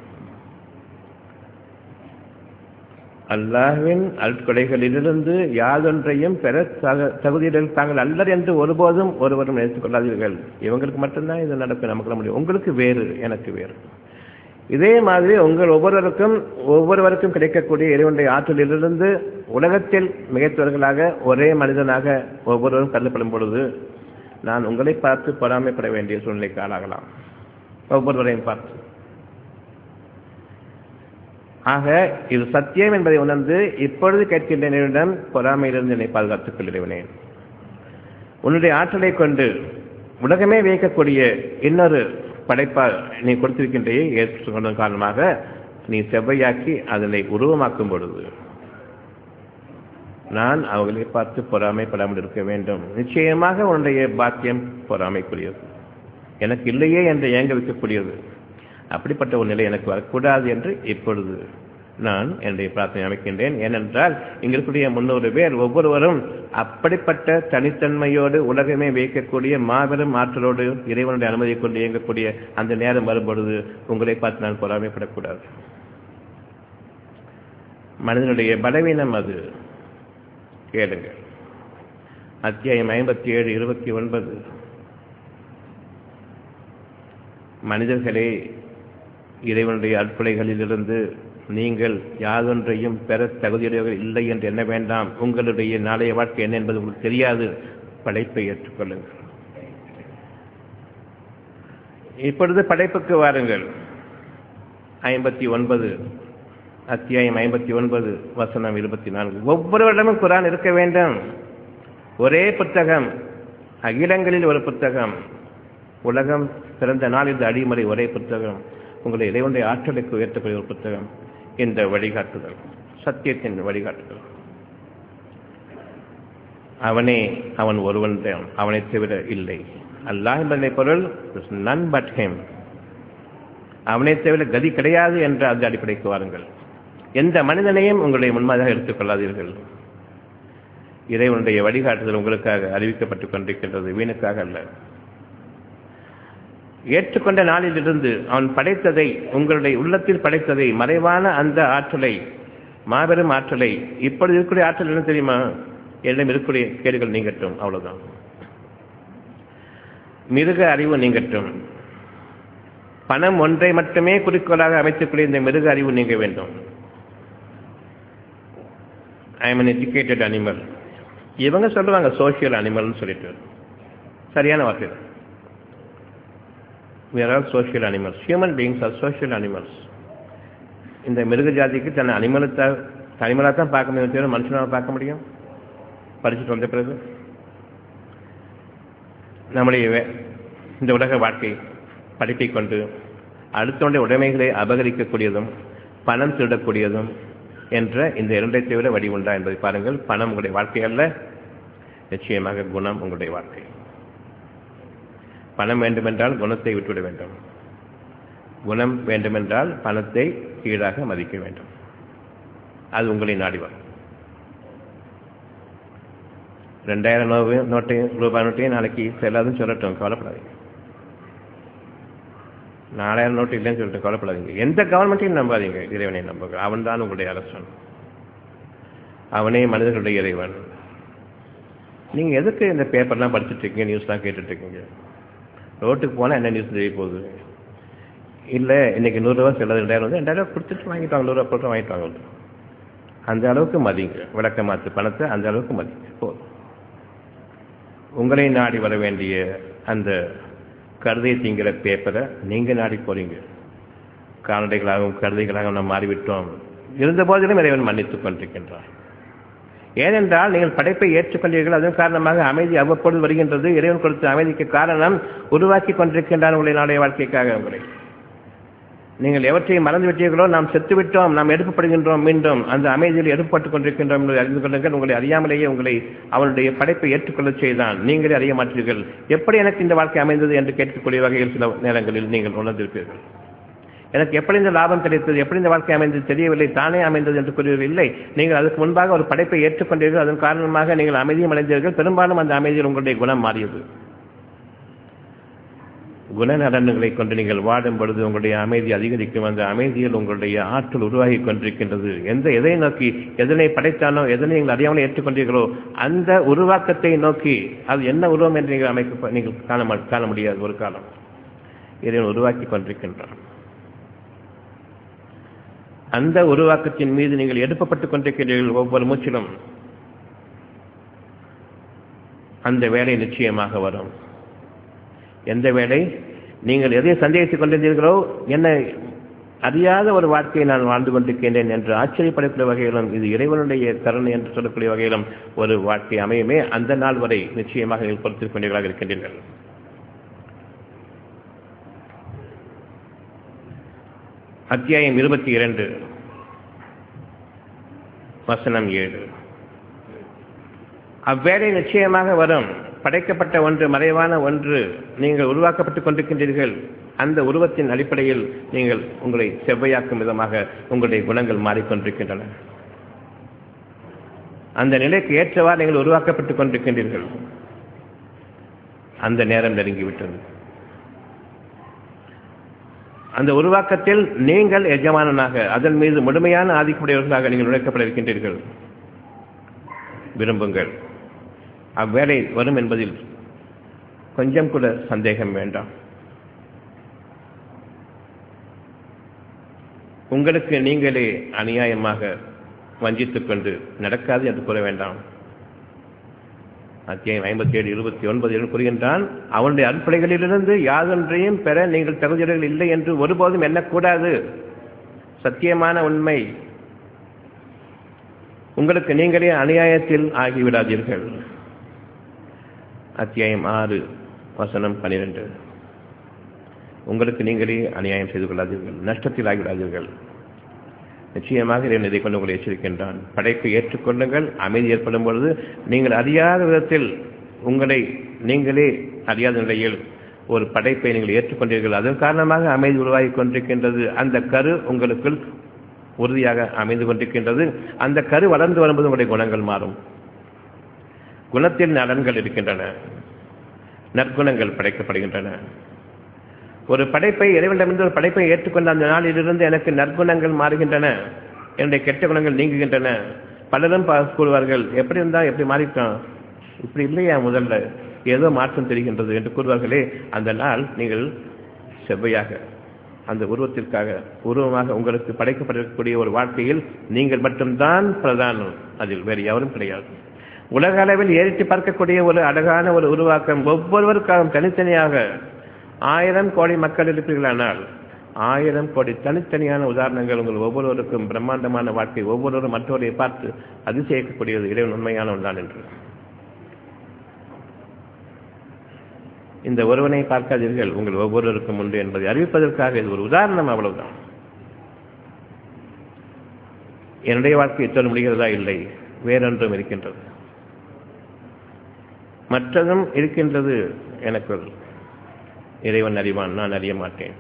அல்லாஹ்வின் அற்கொலைகளிலிருந்து யாதொன்றையும் பெற தக தகுதியில் தாங்கள் அல்லர் என்று ஒருபோதும் ஒருவரும் நினைத்துக் கொள்ளாதீர்கள் இவங்களுக்கு மட்டும்தான் இது நடக்கும் நமக்கு முடியும் உங்களுக்கு வேறு எனக்கு வேறு இதே மாதிரி உங்கள் ஒவ்வொருவருக்கும் ஒவ்வொருவருக்கும் கிடைக்கக்கூடிய இறைவனுடைய ஆற்றலிலிருந்து உலகத்தில் மிகைத்தவர்களாக ஒரே மனிதனாக ஒவ்வொருவரும் கருதப்படும் பொழுது நான் உங்களை பார்த்து பொறாமைப்பட வேண்டிய சூழ்நிலைக்கு ஆளாகலாம் ஒவ்வொருவரையும் பார்த்து ஆக இது சத்தியம் என்பதை உணர்ந்து இப்பொழுது கேட்கின்ற என்னிடம் பொறாமையிலிருந்து என்னை பாதுகாத்துக் கொள்கிறேன் உன்னுடைய ஆற்றலை கொண்டு உலகமே வியக்கக்கூடிய இன்னொரு படைப்பா நீ கொடுத்திருக்கின்றையே ஏற்றுக்கொண்டதன் காரணமாக நீ செவ்வையாக்கி அதனை உருவமாக்கும் பொழுது நான் அவர்களை பார்த்து பொறாமைப்படாமல் இருக்க வேண்டும் நிச்சயமாக உன்னுடைய பாக்கியம் பொறாமைக்குரியது எனக்கு இல்லையே என்று ஏங்க வைக்கக்கூடியது அப்படிப்பட்ட ஒரு நிலை எனக்கு வரக்கூடாது என்று இப்பொழுது நான் என்னுடைய பிரார்த்தனை அமைக்கின்றேன் ஏனென்றால் இங்க இருக்கக்கூடிய முன்னூறு பேர் ஒவ்வொருவரும் அப்படிப்பட்ட தனித்தன்மையோடு உலகமே வைக்கக்கூடிய மாபெரும் ஆற்றலோடு இறைவனுடைய அனுமதியை கொண்டு இயங்கக்கூடிய அந்த நேரம் வரும்பொழுது உங்களை பார்த்து நான் பொறாமைப்படக்கூடாது மனிதனுடைய பலவீனம் அது கேளுங்க அத்தியாயம் ஐம்பத்தி ஏழு இருபத்தி ஒன்பது மனிதர்களே இறைவனுடைய அற்புடைகளிலிருந்து நீங்கள் யாதொன்றையும் பெற தகுதியுடையவர்கள் இல்லை என்று எண்ண வேண்டாம் உங்களுடைய நாளைய வாழ்க்கை என்ன என்பது உங்களுக்கு தெரியாது படைப்பை ஏற்றுக்கொள்ளுங்கள் இப்பொழுது படைப்புக்கு வாருங்கள் ஐம்பத்தி ஒன்பது அத்தியாயம் ஐம்பத்தி ஒன்பது வசனம் இருபத்தி நான்கு ஒவ்வொருவரிடமும் குரான் இருக்க வேண்டும் ஒரே புத்தகம் அகிலங்களில் ஒரு புத்தகம் உலகம் பிறந்த நாள் இந்த அடிமுறை ஒரே புத்தகம் உங்களை இறைவனுடைய ஆற்றலுக்கு உயர்த்தக்கூடிய ஒரு புத்தகம் இந்த வழிகாட்டுதல் சத்தியத்தின் வழிகாட்டுதல் அவனே அவன் ஒருவன் அவனை தவிர இல்லை அல்லாஹ் என்பதை பொருள் நன் பட் ஹேம் அவனை தவிர கதி கிடையாது என்ற அந்த அடிப்படைக்கு வாருங்கள் எந்த மனிதனையும் உங்களுடைய முன்மாதிரியாக எடுத்துக்கொள்ளாதீர்கள் இறைவனுடைய வழிகாட்டுதல் உங்களுக்காக அறிவிக்கப்பட்டுக் கொண்டிருக்கின்றது வீணுக்காக அல்ல ஏற்றுக்கொண்ட நாளிலிருந்து அவன் படைத்ததை உங்களுடைய உள்ளத்தில் படைத்ததை மறைவான அந்த ஆற்றலை மாபெரும் ஆற்றலை இப்பொழுது இருக்கக்கூடிய ஆற்றல் என்ன தெரியுமா என்னிடம் இருக்கக்கூடிய கேடுகள் நீங்கட்டும் அவ்வளவுதான் மிருக அறிவு நீங்கட்டும் பணம் ஒன்றை மட்டுமே குறிக்கோளாக அமைத்துக்கூடிய இந்த மிருக அறிவு நீங்க வேண்டும் I am an educated animal இவங்க சொல்லுவாங்க சோஷியல் அனிமல்னு சொல்லிட்டு சரியான வார்த்தை we are social animals human beings are social animals இந்த மிருக ஜாதிக்கு தன்னை அனிமலத்தை அனிமலாக தான் பார்க்க முடியும் தவிர மனுஷனாக பார்க்க முடியும் படிச்சுட்டு வந்த பிறகு நம்முடைய வே- இந்த உலக வாழ்க்கை படிப்பை கொண்டு அடுத்தவனுடைய உடைமைகளை அபகரிக்கக்கூடியதும் பணம் திருடக்கூடியதும் என்ற இந்த இரண்டை தவிர வழி உண்டா என்பதை பாருங்கள் பணம் உங்களுடைய வாழ்க்கை அல்ல நிச்சயமாக குணம் உங்களுடைய வாழ்க்கை பணம் வேண்டுமென்றால் குணத்தை விட்டுவிட வேண்டும் குணம் வேண்டுமென்றால் பணத்தை கீழாக மதிக்க வேண்டும் அது உங்களை நாடி வரும் ரெண்டாயிரம் நோவு நோட்டையும் ரூபாய் நோட்டையும் நாளைக்கு செல்லாதுன்னு சொல்லட்டும் கவலைப்படாதீங்க நாலாயிரம் நோட்டு இல்லைன்னு சொல்லிட்டு கவலைப்படாதீங்க எந்த கவர்மெண்ட்டையும் நம்பாதீங்க இறைவனை நம்புங்க அவன் தான் உங்களுடைய அரசன் அவனே மனிதர்களுடைய இறைவன் நீங்க எதுக்கு இந்த பேப்பர்லாம் படிச்சுட்டு இருக்கீங்க நியூஸ்லாம் கேட்டுட்டு இருக்கீங்க ரோட்டுக்கு போனால் என்ன நியூஸ் தெரிய போகுது இல்லை இன்னைக்கு நூறுரூவா செல்லாது ரெண்டாயிரம் வந்து ரெண்டாயிரம் கொடுத்துட்டு வாங்கிட்டு வாங்க நூறுரூவா போட்டு வாங்கிட்டு வாங்க அந்த அளவுக்கு மதிங்க விளக்க மாற்று பணத்தை அந்த அளவுக்கு மதிங்க போதும் உங்களை நாடி வர வேண்டிய அந்த கருதை திங்கிற பேப்பரை நீங்க நாடி போறீங்க கால்நடைகளாகவும் கருதைகளாகவும் நாம் மாறிவிட்டோம் இருந்த போதிலும் இறைவன் மன்னித்துக் கொண்டிருக்கின்றார் ஏனென்றால் நீங்கள் படைப்பை ஏற்றுக்கொண்டீர்கள் அதன் காரணமாக அமைதி அவ்வப்பொழுது வருகின்றது இறைவன் கொடுத்த அமைதிக்கு காரணம் உருவாக்கி கொண்டிருக்கின்றான் உங்களுடைய நாளைய வாழ்க்கைக்காக உங்களை நீங்கள் எவற்றை மறந்து விட்டீர்களோ நாம் செத்துவிட்டோம் நாம் எடுக்கப்படுகின்றோம் மீண்டும் அந்த அமைதியில் எடுப்பட்டுக் கொண்டிருக்கின்றோம் என்பதை அறிந்து கொள்ளுங்கள் உங்களை அறியாமலேயே உங்களை அவனுடைய படைப்பை ஏற்றுக்கொள்ளச் செய்தான் நீங்களே அறிய மாட்டீர்கள் எப்படி எனக்கு இந்த வாழ்க்கை அமைந்தது என்று கேட்கக்கூடிய வகையில் சில நேரங்களில் நீங்கள் உணர்ந்திருப்பீர்கள் எனக்கு எப்படி இந்த லாபம் கிடைத்தது எப்படி இந்த வாழ்க்கை அமைந்தது தெரியவில்லை தானே அமைந்தது என்று கூறுவதில்லை இல்லை நீங்கள் அதுக்கு முன்பாக ஒரு படைப்பை ஏற்றுக்கொண்டீர்கள் அதன் காரணமாக நீங்கள் அமைதியும் அடைந்தீர்கள் பெரும்பாலும் அந்த அமைதியில் உங்களுடைய குணம் மாறியது குணநலன்களை கொண்டு நீங்கள் வாடும் பொழுது உங்களுடைய அமைதி அதிகரிக்கும் அந்த அமைதியில் உங்களுடைய ஆற்றல் உருவாகி கொண்டிருக்கின்றது எந்த எதை நோக்கி எதனை படைத்தானோ எதனை நீங்கள் அறியாமல் ஏற்றுக்கொண்டீர்களோ அந்த உருவாக்கத்தை நோக்கி அது என்ன உருவம் என்று நீங்கள் அமைக்க நீங்கள் காண மா- காண முடியாது ஒரு காலம் இறைவன் உருவாக்கி கொண்டிருக்கின்றான் அந்த உருவாக்கத்தின் மீது நீங்கள் எடுப்பப்பட்டுக் கொண்டிருக்கிறீர்கள் ஒவ்வொரு மூச்சிலும் அந்த வேலை நிச்சயமாக வரும் எந்த வேலை நீங்கள் எதை சந்தேகித்துக் கொண்டிருந்தீர்களோ என்ன அறியாத ஒரு வாழ்க்கையை நான் வாழ்ந்து கொண்டிருக்கின்றேன் என்று ஆச்சரியப்படக்கூடிய வகையிலும் இது இறைவனுடைய கருணை என்று சொல்லக்கூடிய வகையிலும் ஒரு வாழ்க்கை அமையுமே அந்த நாள் வரை நிச்சயமாக நீங்கள் பொறுத்துக் கொண்டீர்களாக இருக்கின்றீர்கள் அத்தியாயம் இருபத்தி இரண்டு வசனம் ஏழு அவ்வேளை நிச்சயமாக வரும் படைக்கப்பட்ட ஒன்று மறைவான ஒன்று நீங்கள் உருவாக்கப்பட்டுக் கொண்டிருக்கின்றீர்கள் அந்த உருவத்தின் அடிப்படையில் நீங்கள் உங்களை செவ்வையாக்கும் விதமாக உங்களுடைய குணங்கள் மாறிக்கொண்டிருக்கின்றன அந்த நிலைக்கு ஏற்றவாறு நீங்கள் உருவாக்கப்பட்டுக் கொண்டிருக்கின்றீர்கள் அந்த நேரம் நெருங்கிவிட்டது அந்த உருவாக்கத்தில் நீங்கள் எஜமானனாக அதன் மீது முழுமையான ஆதிக்கமுடையவர்களாக நீங்கள் நுழைக்கப்பட இருக்கின்றீர்கள் விரும்புங்கள் அவ்வேளை வரும் என்பதில் கொஞ்சம் கூட சந்தேகம் வேண்டாம் உங்களுக்கு நீங்களே அநியாயமாக வஞ்சித்துக் கொண்டு நடக்காது என்று கூற வேண்டாம் அத்தியாயம் ஐம்பத்தி ஏழு இருபத்தி ஒன்பது என்று கூறுகின்றான் அவனுடைய அற்படைகளிலிருந்து யாதொன்றையும் பெற நீங்கள் தகுதியுடைகள் இல்லை என்று ஒருபோதும் எண்ணக்கூடாது சத்தியமான உண்மை உங்களுக்கு நீங்களே அநியாயத்தில் ஆகிவிடாதீர்கள் அத்தியாயம் ஆறு வசனம் பனிரெண்டு உங்களுக்கு நீங்களே அநியாயம் செய்து கொள்ளாதீர்கள் நஷ்டத்தில் ஆகிவிடாதீர்கள் நிச்சயமாக இறைவன் இதை கொண்டு உங்களை எச்சரிக்கின்றான் படைப்பை ஏற்றுக்கொள்ளுங்கள் அமைதி ஏற்படும் பொழுது நீங்கள் அறியாத விதத்தில் உங்களை நீங்களே அறியாத நிலையில் ஒரு படைப்பை நீங்கள் ஏற்றுக்கொண்டீர்கள் அதன் காரணமாக அமைதி உருவாகி கொண்டிருக்கின்றது அந்த கரு உங்களுக்குள் உறுதியாக அமைந்து கொண்டிருக்கின்றது அந்த கரு வளர்ந்து வரும்போது உங்களுடைய குணங்கள் மாறும் குணத்தில் நலன்கள் இருக்கின்றன நற்குணங்கள் படைக்கப்படுகின்றன ஒரு படைப்பை இறைவனிடமிருந்து ஒரு படைப்பை ஏற்றுக்கொண்ட அந்த நாளிலிருந்து எனக்கு நற்குணங்கள் மாறுகின்றன என்னுடைய கெட்ட குணங்கள் நீங்குகின்றன பலரும் பா- கூறுவார்கள் எப்படி இருந்தா எப்படி மாறிட்டோம் இப்படி இல்லையா முதல்ல ஏதோ மாற்றம் தெரிகின்றது என்று கூறுவார்களே அந்த நாள் நீங்கள் செவ்வையாக அந்த உருவத்திற்காக உருவமாக உங்களுக்கு படைக்கப்பட்டிருக்கக்கூடிய ஒரு வாழ்க்கையில் நீங்கள் மட்டும்தான் பிரதானம் அதில் வேறு எவரும் கிடையாது உலக அளவில் ஏறிட்டு பார்க்கக்கூடிய ஒரு அழகான ஒரு உருவாக்கம் ஒவ்வொருவருக்காகவும் தனித்தனியாக ஆயிரம் கோடி மக்கள் இருப்பீர்களானால் ஆயிரம் கோடி தனித்தனியான உதாரணங்கள் உங்கள் ஒவ்வொருவருக்கும் பிரம்மாண்டமான வாழ்க்கை ஒவ்வொருவரும் மற்றவரை பார்த்து அதிசயிக்கக்கூடியது இறைவன் உண்மையான ஒன்றான் என்று இந்த ஒருவனை பார்க்காதீர்கள் உங்கள் ஒவ்வொருவருக்கும் உண்டு என்பதை அறிவிப்பதற்காக இது ஒரு உதாரணம் அவ்வளவுதான் என்னுடைய வாழ்க்கை இத்தோடு முடிகிறதா இல்லை வேறொன்றும் இருக்கின்றது மற்றதும் இருக்கின்றது எனக்கு இறைவன் அறிவான் நான் அறிய மாட்டேன்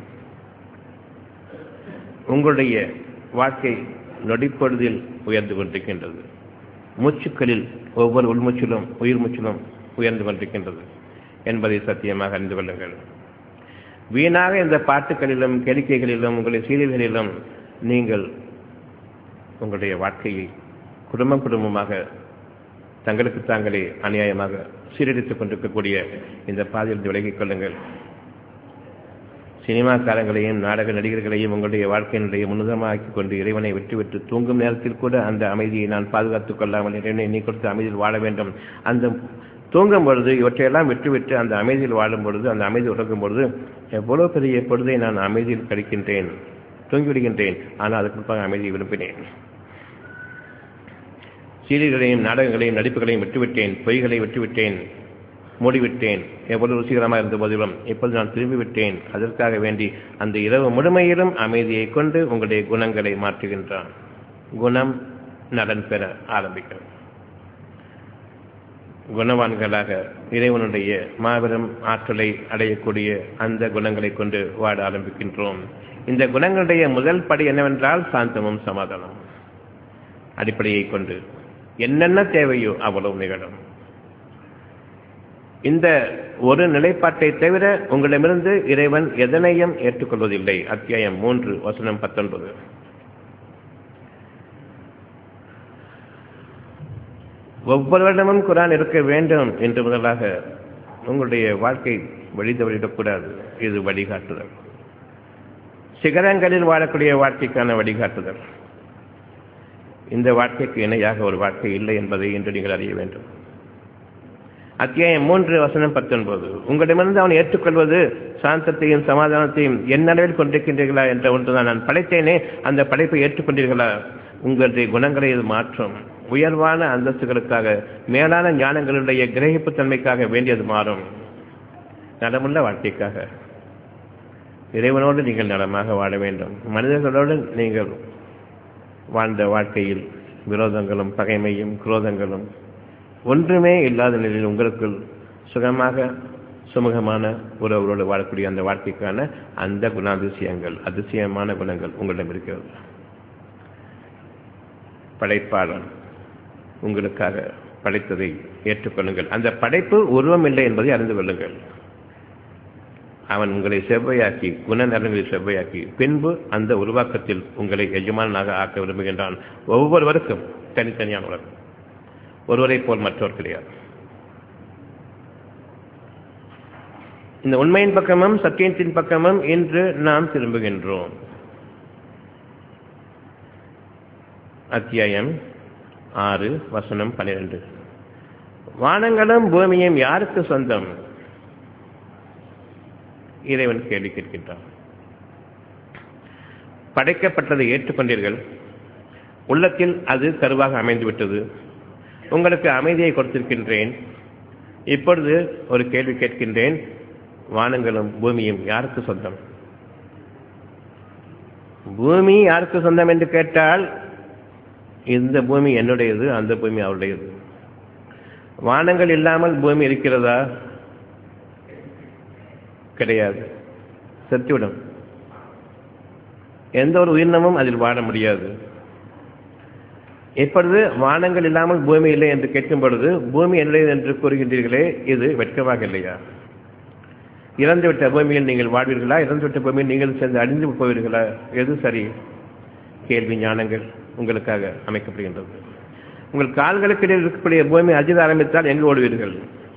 உங்களுடைய வாழ்க்கை நொடிப்பொழுதில் உயர்ந்து கொண்டிருக்கின்றது மூச்சுக்களில் ஒவ்வொரு உள்மூச்சிலும் உயிர் மூச்சிலும் உயர்ந்து கொண்டிருக்கின்றது என்பதை சத்தியமாக அறிந்து கொள்ளுங்கள் வீணாக இந்த பாட்டுகளிலும் கேளிக்கைகளிலும் உங்களுடைய சீரியல்களிலும் நீங்கள் உங்களுடைய வாழ்க்கையை குடும்பம் குடும்பமாக தங்களுக்கு தாங்களே அநியாயமாக சீரழித்துக் கொண்டிருக்கக்கூடிய இந்த பாதையில் விலகிக் கொள்ளுங்கள் சினிமாக்காரங்களையும் நாடக நடிகர்களையும் உங்களுடைய வாழ்க்கையினுடைய முன்னுதமாக்கிக் கொண்டு இறைவனை விட்டுவிட்டு தூங்கும் நேரத்தில் கூட அந்த அமைதியை நான் பாதுகாத்துக் கொள்ளாமல் இறைவனை நீ கொடுத்த அமைதியில் வாழ வேண்டும் அந்த தூங்கும் பொழுது இவற்றையெல்லாம் விட்டுவிட்டு அந்த அமைதியில் வாழும் பொழுது அந்த அமைதி உறங்கும் பொழுது எவ்வளவு பெரிய பொழுதை நான் அமைதியில் கழிக்கின்றேன் தூங்கிவிடுகின்றேன் ஆனால் அதுக்கு முன்பாக அமைதியை விரும்பினேன் சீரியல்களையும் நாடகங்களையும் நடிப்புகளையும் விட்டுவிட்டேன் பொய்களை விட்டுவிட்டேன் மூடிவிட்டேன் எவ்வளவு ருசிகரமாக இருந்த போதிலும் இப்போது நான் திரும்பிவிட்டேன் அதற்காக வேண்டி அந்த இரவு முழுமையிலும் அமைதியை கொண்டு உங்களுடைய குணங்களை மாற்றுகின்றான் குணம் நலன் பெற ஆரம்பிக்கிறது குணவான்களாக இறைவனுடைய மாபெரும் ஆற்றலை அடையக்கூடிய அந்த குணங்களை கொண்டு வாழ ஆரம்பிக்கின்றோம் இந்த குணங்களுடைய முதல் படி என்னவென்றால் சாந்தமும் சமாதானம் அடிப்படையை கொண்டு என்னென்ன தேவையோ அவ்வளவு நிகழும் இந்த ஒரு நிலைப்பாட்டை தவிர உங்களிடமிருந்து இறைவன் எதனையும் ஏற்றுக்கொள்வதில்லை அத்தியாயம் மூன்று வசனம் பத்தொன்பது ஒவ்வொருவரிடமும் குரான் இருக்க வேண்டும் என்று முதலாக உங்களுடைய வாழ்க்கை வழி தவறிடக்கூடாது இது வழிகாட்டுதல் சிகரங்களில் வாழக்கூடிய வாழ்க்கைக்கான வழிகாட்டுதல் இந்த வாழ்க்கைக்கு இணையாக ஒரு வாழ்க்கை இல்லை என்பதை இன்று நீங்கள் அறிய வேண்டும் அத்தியாயம் மூன்று வசனம் பத்தொன்பது உங்களிடமிருந்து அவன் ஏற்றுக்கொள்வது சாந்தத்தையும் சமாதானத்தையும் என் அளவில் கொண்டிருக்கின்றீர்களா என்ற ஒன்றுதான் நான் படைத்தேனே அந்த படைப்பை ஏற்றுக்கொண்டீர்களா உங்களுடைய குணங்களை இது மாற்றும் உயர்வான அந்தஸ்துகளுக்காக மேலான ஞானங்களுடைய கிரகிப்பு தன்மைக்காக வேண்டியது மாறும் நலமுள்ள வாழ்க்கைக்காக இறைவனோடு நீங்கள் நலமாக வாழ வேண்டும் மனிதர்களோடு நீங்கள் வாழ்ந்த வாழ்க்கையில் விரோதங்களும் பகைமையும் குரோதங்களும் ஒன்றுமே இல்லாத நிலையில் உங்களுக்குள் சுகமாக சுமூகமான உறவுகளோடு வாழக்கூடிய அந்த வாழ்க்கைக்கான அந்த குணாதிசயங்கள் அதிசயமான குணங்கள் உங்களிடம் இருக்கிறது படைப்பாளன் உங்களுக்காக படைத்ததை ஏற்றுக்கொள்ளுங்கள் அந்த படைப்பு உருவம் இல்லை என்பதை அறிந்து கொள்ளுங்கள் அவன் உங்களை செவ்வையாக்கி குணநலங்களை செவ்வையாக்கி பின்பு அந்த உருவாக்கத்தில் உங்களை எஜமானாக ஆக்க விரும்புகின்றான் ஒவ்வொருவருக்கும் தனித்தனியான உலகம் ஒருவரை போல் மற்றவர் கிடையாது இந்த உண்மையின் பக்கமும் சத்தியத்தின் பக்கமும் இன்று நாம் திரும்புகின்றோம் அத்தியாயம் ஆறு வசனம் பன்னிரண்டு வானங்களும் பூமியும் யாருக்கு சொந்தம் இறைவன் கேள்வி கேட்கின்றான் படைக்கப்பட்டதை ஏற்றுக்கொண்டீர்கள் உள்ளத்தில் அது கருவாக அமைந்துவிட்டது உங்களுக்கு அமைதியை கொடுத்திருக்கின்றேன் இப்பொழுது ஒரு கேள்வி கேட்கின்றேன் வானங்களும் பூமியும் யாருக்கு சொந்தம் பூமி யாருக்கு சொந்தம் என்று கேட்டால் இந்த பூமி என்னுடையது அந்த பூமி அவருடையது வானங்கள் இல்லாமல் பூமி இருக்கிறதா கிடையாது செத்துவிடும் எந்த ஒரு உயிரினமும் அதில் வாழ முடியாது இப்பொழுது வானங்கள் இல்லாமல் பூமி இல்லை என்று கேட்கும் பொழுது பூமி என்னுடையது என்று கூறுகின்றீர்களே இது வெட்கமாக இல்லையா இறந்துவிட்ட பூமியில் நீங்கள் வாழ்வீர்களா இறந்துவிட்ட பூமியில் நீங்கள் சேர்ந்து அழிந்து போவீர்களா எது சரி கேள்வி ஞானங்கள் உங்களுக்காக அமைக்கப்படுகின்றது உங்கள் கால்களுக்கு இடையில் இருக்கக்கூடிய பூமி அஜித ஆரம்பித்தால் எங்கு ஓடுவீர்கள்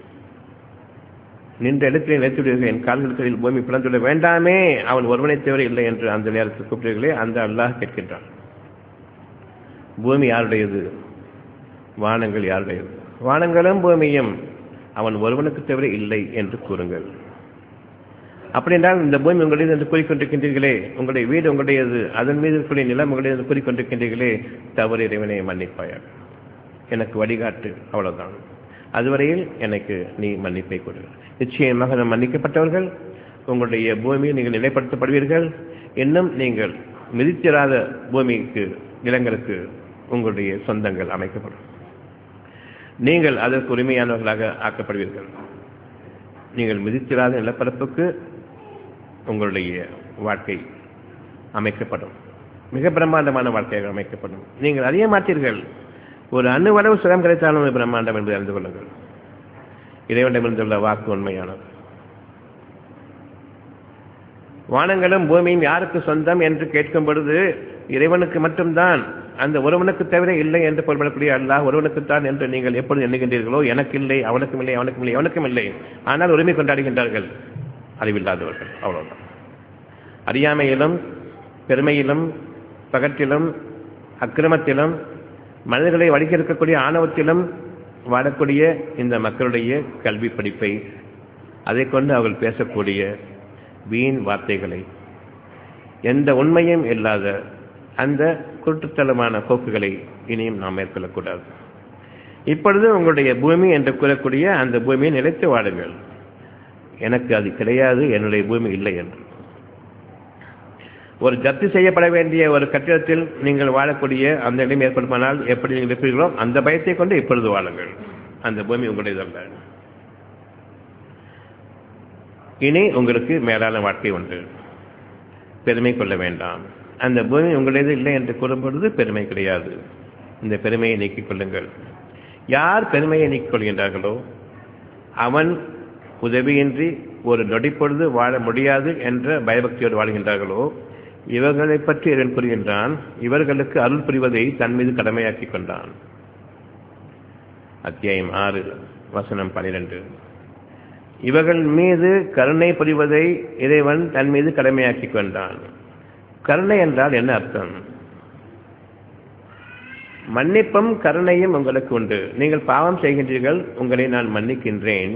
நின்ற இடத்திலே நினைத்துவிடுவீர்கள் என் கால்களுக்கு இடையில் பூமி பிளந்துவிட வேண்டாமே அவன் ஒருவனை தவிர இல்லை என்று அந்த நேரத்தில் கூப்பிடுவீர்களே அந்த அல்லாஹ் கேட்கின்றான் பூமி யாருடையது வானங்கள் யாருடையது வானங்களும் பூமியும் அவன் ஒருவனுக்கு தவிர இல்லை என்று கூறுங்கள் அப்படி என்றால் இந்த பூமி உங்களுடையது என்று கூறிக்கொண்டிருக்கின்றீர்களே உங்களுடைய வீடு உங்களுடையது அதன் மீது இருக்கக்கூடிய நிலம் உங்களுடையது என்று கூறிக்கொண்டிருக்கின்றீர்களே தவறு இறைவனை மன்னிப்பாயாக எனக்கு வழிகாட்டு அவ்வளவுதான் அதுவரையில் எனக்கு நீ மன்னிப்பை கொடு நிச்சயமாக நாம் மன்னிக்கப்பட்டவர்கள் உங்களுடைய பூமியில் நீங்கள் நிலைப்படுத்தப்படுவீர்கள் இன்னும் நீங்கள் மிதித்திராத பூமிக்கு நிலங்களுக்கு உங்களுடைய சொந்தங்கள் அமைக்கப்படும் நீங்கள் அதற்கு உரிமையானவர்களாக ஆக்கப்படுவீர்கள் நீங்கள் மிதித்திராத நிலப்பரப்புக்கு உங்களுடைய வாழ்க்கை அமைக்கப்படும் மிக பிரம்மாண்டமான வாழ்க்கையாக அமைக்கப்படும் நீங்கள் அறிய மாட்டீர்கள் ஒரு அணுவளவு சுகம் கிடைத்தாலும் அது பிரம்மாண்டம் என்று அறிந்து கொள்ளுங்கள் இறைவனிடமிருந்துள்ள வாக்கு உண்மையானது வானங்களும் பூமியும் யாருக்கு சொந்தம் என்று கேட்கும் பொழுது இறைவனுக்கு மட்டும்தான் அந்த ஒருவனுக்கு தவிர இல்லை என்று பொருள்படக்கூடிய அல்லாஹ் ஒருவனுக்குத்தான் என்று நீங்கள் எப்பொழுது எண்ணுகின்றீர்களோ எனக்கு இல்லை அவனுக்கும் இல்லை அவனுக்கும் இல்லை அவனுக்கும் இல்லை ஆனால் உரிமை கொண்டாடுகின்றார்கள் அறிவில்லாதவர்கள் அவ்வளவுதான் அறியாமையிலும் பெருமையிலும் பகற்றிலும் அக்கிரமத்திலும் மனிதர்களை வழிகெடுக்கக்கூடிய ஆணவத்திலும் வாழக்கூடிய இந்த மக்களுடைய கல்வி படிப்பை அதை கொண்டு அவர்கள் பேசக்கூடிய வீண் வார்த்தைகளை எந்த உண்மையும் இல்லாத அந்த குருட்டுத்தனமான போக்குகளை இனியும் நாம் மேற்கொள்ளக்கூடாது இப்பொழுது உங்களுடைய பூமி என்று கூறக்கூடிய அந்த பூமியை நிலைத்து வாடுங்கள் எனக்கு அது கிடையாது என்னுடைய பூமி இல்லை என்று ஒரு ஜப்தி செய்யப்பட வேண்டிய ஒரு கட்டிடத்தில் நீங்கள் வாழக்கூடிய அந்த நிலைமை ஏற்படுமானால் எப்படி நீங்கள் இருப்பீர்களோ அந்த பயத்தை கொண்டு இப்பொழுது வாழுங்கள் அந்த பூமி உங்களுடையதல்ல இனி உங்களுக்கு மேலான வாழ்க்கை உண்டு பெருமை கொள்ள வேண்டாம் அந்த பூமி உங்களுடையது இல்லை என்று கூறும்பொழுது பெருமை கிடையாது இந்த பெருமையை நீக்கிக் கொள்ளுங்கள் யார் பெருமையை நீக்கிக் கொள்கின்றார்களோ அவன் உதவியின்றி ஒரு நொடிப்பொழுது வாழ முடியாது என்ற பயபக்தியோடு வாழ்கின்றார்களோ இவர்களை பற்றி இவன் கூறுகின்றான் இவர்களுக்கு அருள் புரிவதை தன் மீது கடமையாக்கிக் கொண்டான் அத்தியாயம் ஆறு வசனம் பனிரெண்டு இவர்கள் மீது கருணை புரிவதை இறைவன் தன் மீது கடமையாக்கிக் கொண்டான் கருணை என்றால் என்ன அர்த்தம் மன்னிப்பும் கருணையும் உங்களுக்கு உண்டு நீங்கள் பாவம் செய்கின்றீர்கள் உங்களை நான் மன்னிக்கின்றேன்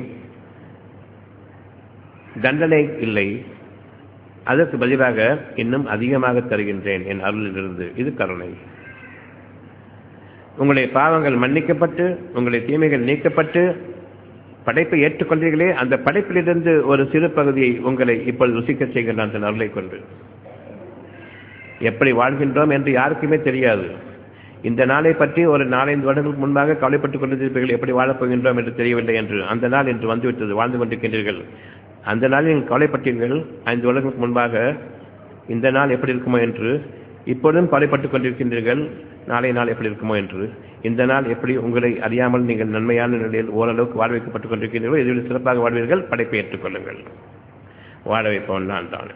தண்டனை இல்லை அதற்கு பதிலாக இன்னும் அதிகமாக தருகின்றேன் என் அருளிலிருந்து இது கருணை உங்களுடைய பாவங்கள் மன்னிக்கப்பட்டு உங்களுடைய தீமைகள் நீக்கப்பட்டு படைப்பை ஏற்றுக்கொண்டீர்களே அந்த படைப்பிலிருந்து ஒரு சிறு பகுதியை உங்களை இப்பொழுது ருசிக்க செய்கின்றான் தன் அருளை கொண்டு எப்படி வாழ்கின்றோம் என்று யாருக்குமே தெரியாது இந்த நாளை பற்றி ஒரு நாலஞ்சு வருடங்களுக்கு முன்பாக கவலைப்பட்டுக் கொண்டிருப்பீர்கள் எப்படி வாழப் போகின்றோம் என்று தெரியவில்லை என்று அந்த நாள் இன்று வந்துவிட்டது வாழ்ந்து கொண்டிருக்கின்றீர்கள் அந்த நாளில் நீங்கள் கவலைப்பட்டீர்கள் ஐந்து வருடங்களுக்கு முன்பாக இந்த நாள் எப்படி இருக்குமோ என்று இப்பொழுதும் கவலைப்பட்டுக் கொண்டிருக்கின்றீர்கள் நாளை நாள் எப்படி இருக்குமோ என்று இந்த நாள் எப்படி உங்களை அறியாமல் நீங்கள் நன்மையான நிலையில் ஓரளவுக்கு வாழ வைக்கப்பட்டுக் கொண்டிருக்கிறீர்களோ இதில் சிறப்பாக வாழ்வீர்கள் படைப்பை ஏற்றுக்கொள்ளுங்கள் வாழ வைப்பவன் நான் தான்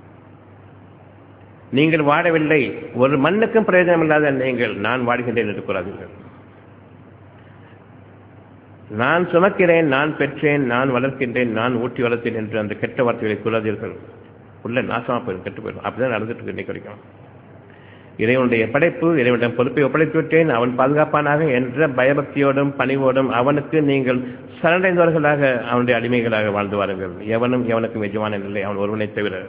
நீங்கள் வாழவில்லை ஒரு மண்ணுக்கும் பிரயோஜனம் இல்லாத நீங்கள் நான் வாழ்கின்றேன் என்று கூறாதீர்கள் நான் சுமக்கிறேன் நான் பெற்றேன் நான் வளர்க்கின்றேன் நான் ஊட்டி வளர்த்தேன் என்று அந்த கெட்ட வார்த்தைகளை கூறாதீர்கள் உள்ள நாசமா போயிடும் கெட்டு போயிடும் அப்படிதான் நடந்துட்டு இருக்கு இன்னைக்கு வரைக்கும் இறைவனுடைய படைப்பு இறைவனிடம் பொறுப்பை ஒப்படைத்து விட்டேன் அவன் பாதுகாப்பானாக என்ற பயபக்தியோடும் பணிவோடும் அவனுக்கு நீங்கள் சரணடைந்தவர்களாக அவனுடைய அடிமைகளாக வாழ்ந்து வாருங்கள் எவனும் எவனுக்கும் எஜமான இல்லை அவன் ஒருவனை தவிர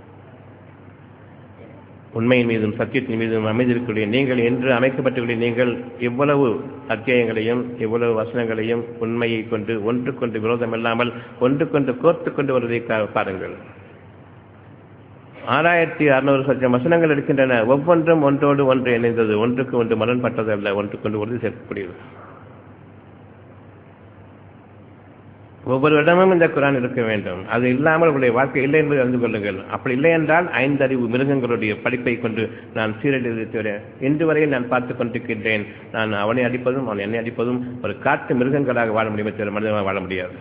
உண்மையின் மீதும் சத்தியத்தின் மீதும் அமைந்திருக்கக்கூடிய நீங்கள் என்று அமைக்கப்பட்டுள்ள நீங்கள் இவ்வளவு அத்தியாயங்களையும் இவ்வளவு வசனங்களையும் உண்மையை கொண்டு ஒன்றுக்கொண்டு விரோதம் இல்லாமல் ஒன்றுக்கொண்டு கோர்த்து கொண்டு வருவதை பாருங்கள் ஆறாயிரத்தி அறுநூறு சட்சம் வசனங்கள் இருக்கின்றன ஒவ்வொன்றும் ஒன்றோடு ஒன்று இணைந்தது ஒன்றுக்கு ஒன்று மலன்பட்டது அல்ல ஒன்றுக்கொண்டு உறுதி சேர்க்கக்கூடியது ஒவ்வொரு இடமும் இந்த குரான் இருக்க வேண்டும் அது இல்லாமல் உங்களுடைய வாழ்க்கை இல்லை என்பதை அறிந்து கொள்ளுங்கள் அப்படி இல்லை என்றால் ஐந்தறிவு மிருகங்களுடைய படிப்பை கொண்டு நான் சீரழிவதை தவிர இன்று வரையில் நான் பார்த்துக் கொண்டிருக்கின்றேன் நான் அவனை அடிப்பதும் அவன் என்னை அடிப்பதும் ஒரு காட்டு மிருகங்களாக வாழ முடியுமே தவிர மனிதனாக வாழ முடியாது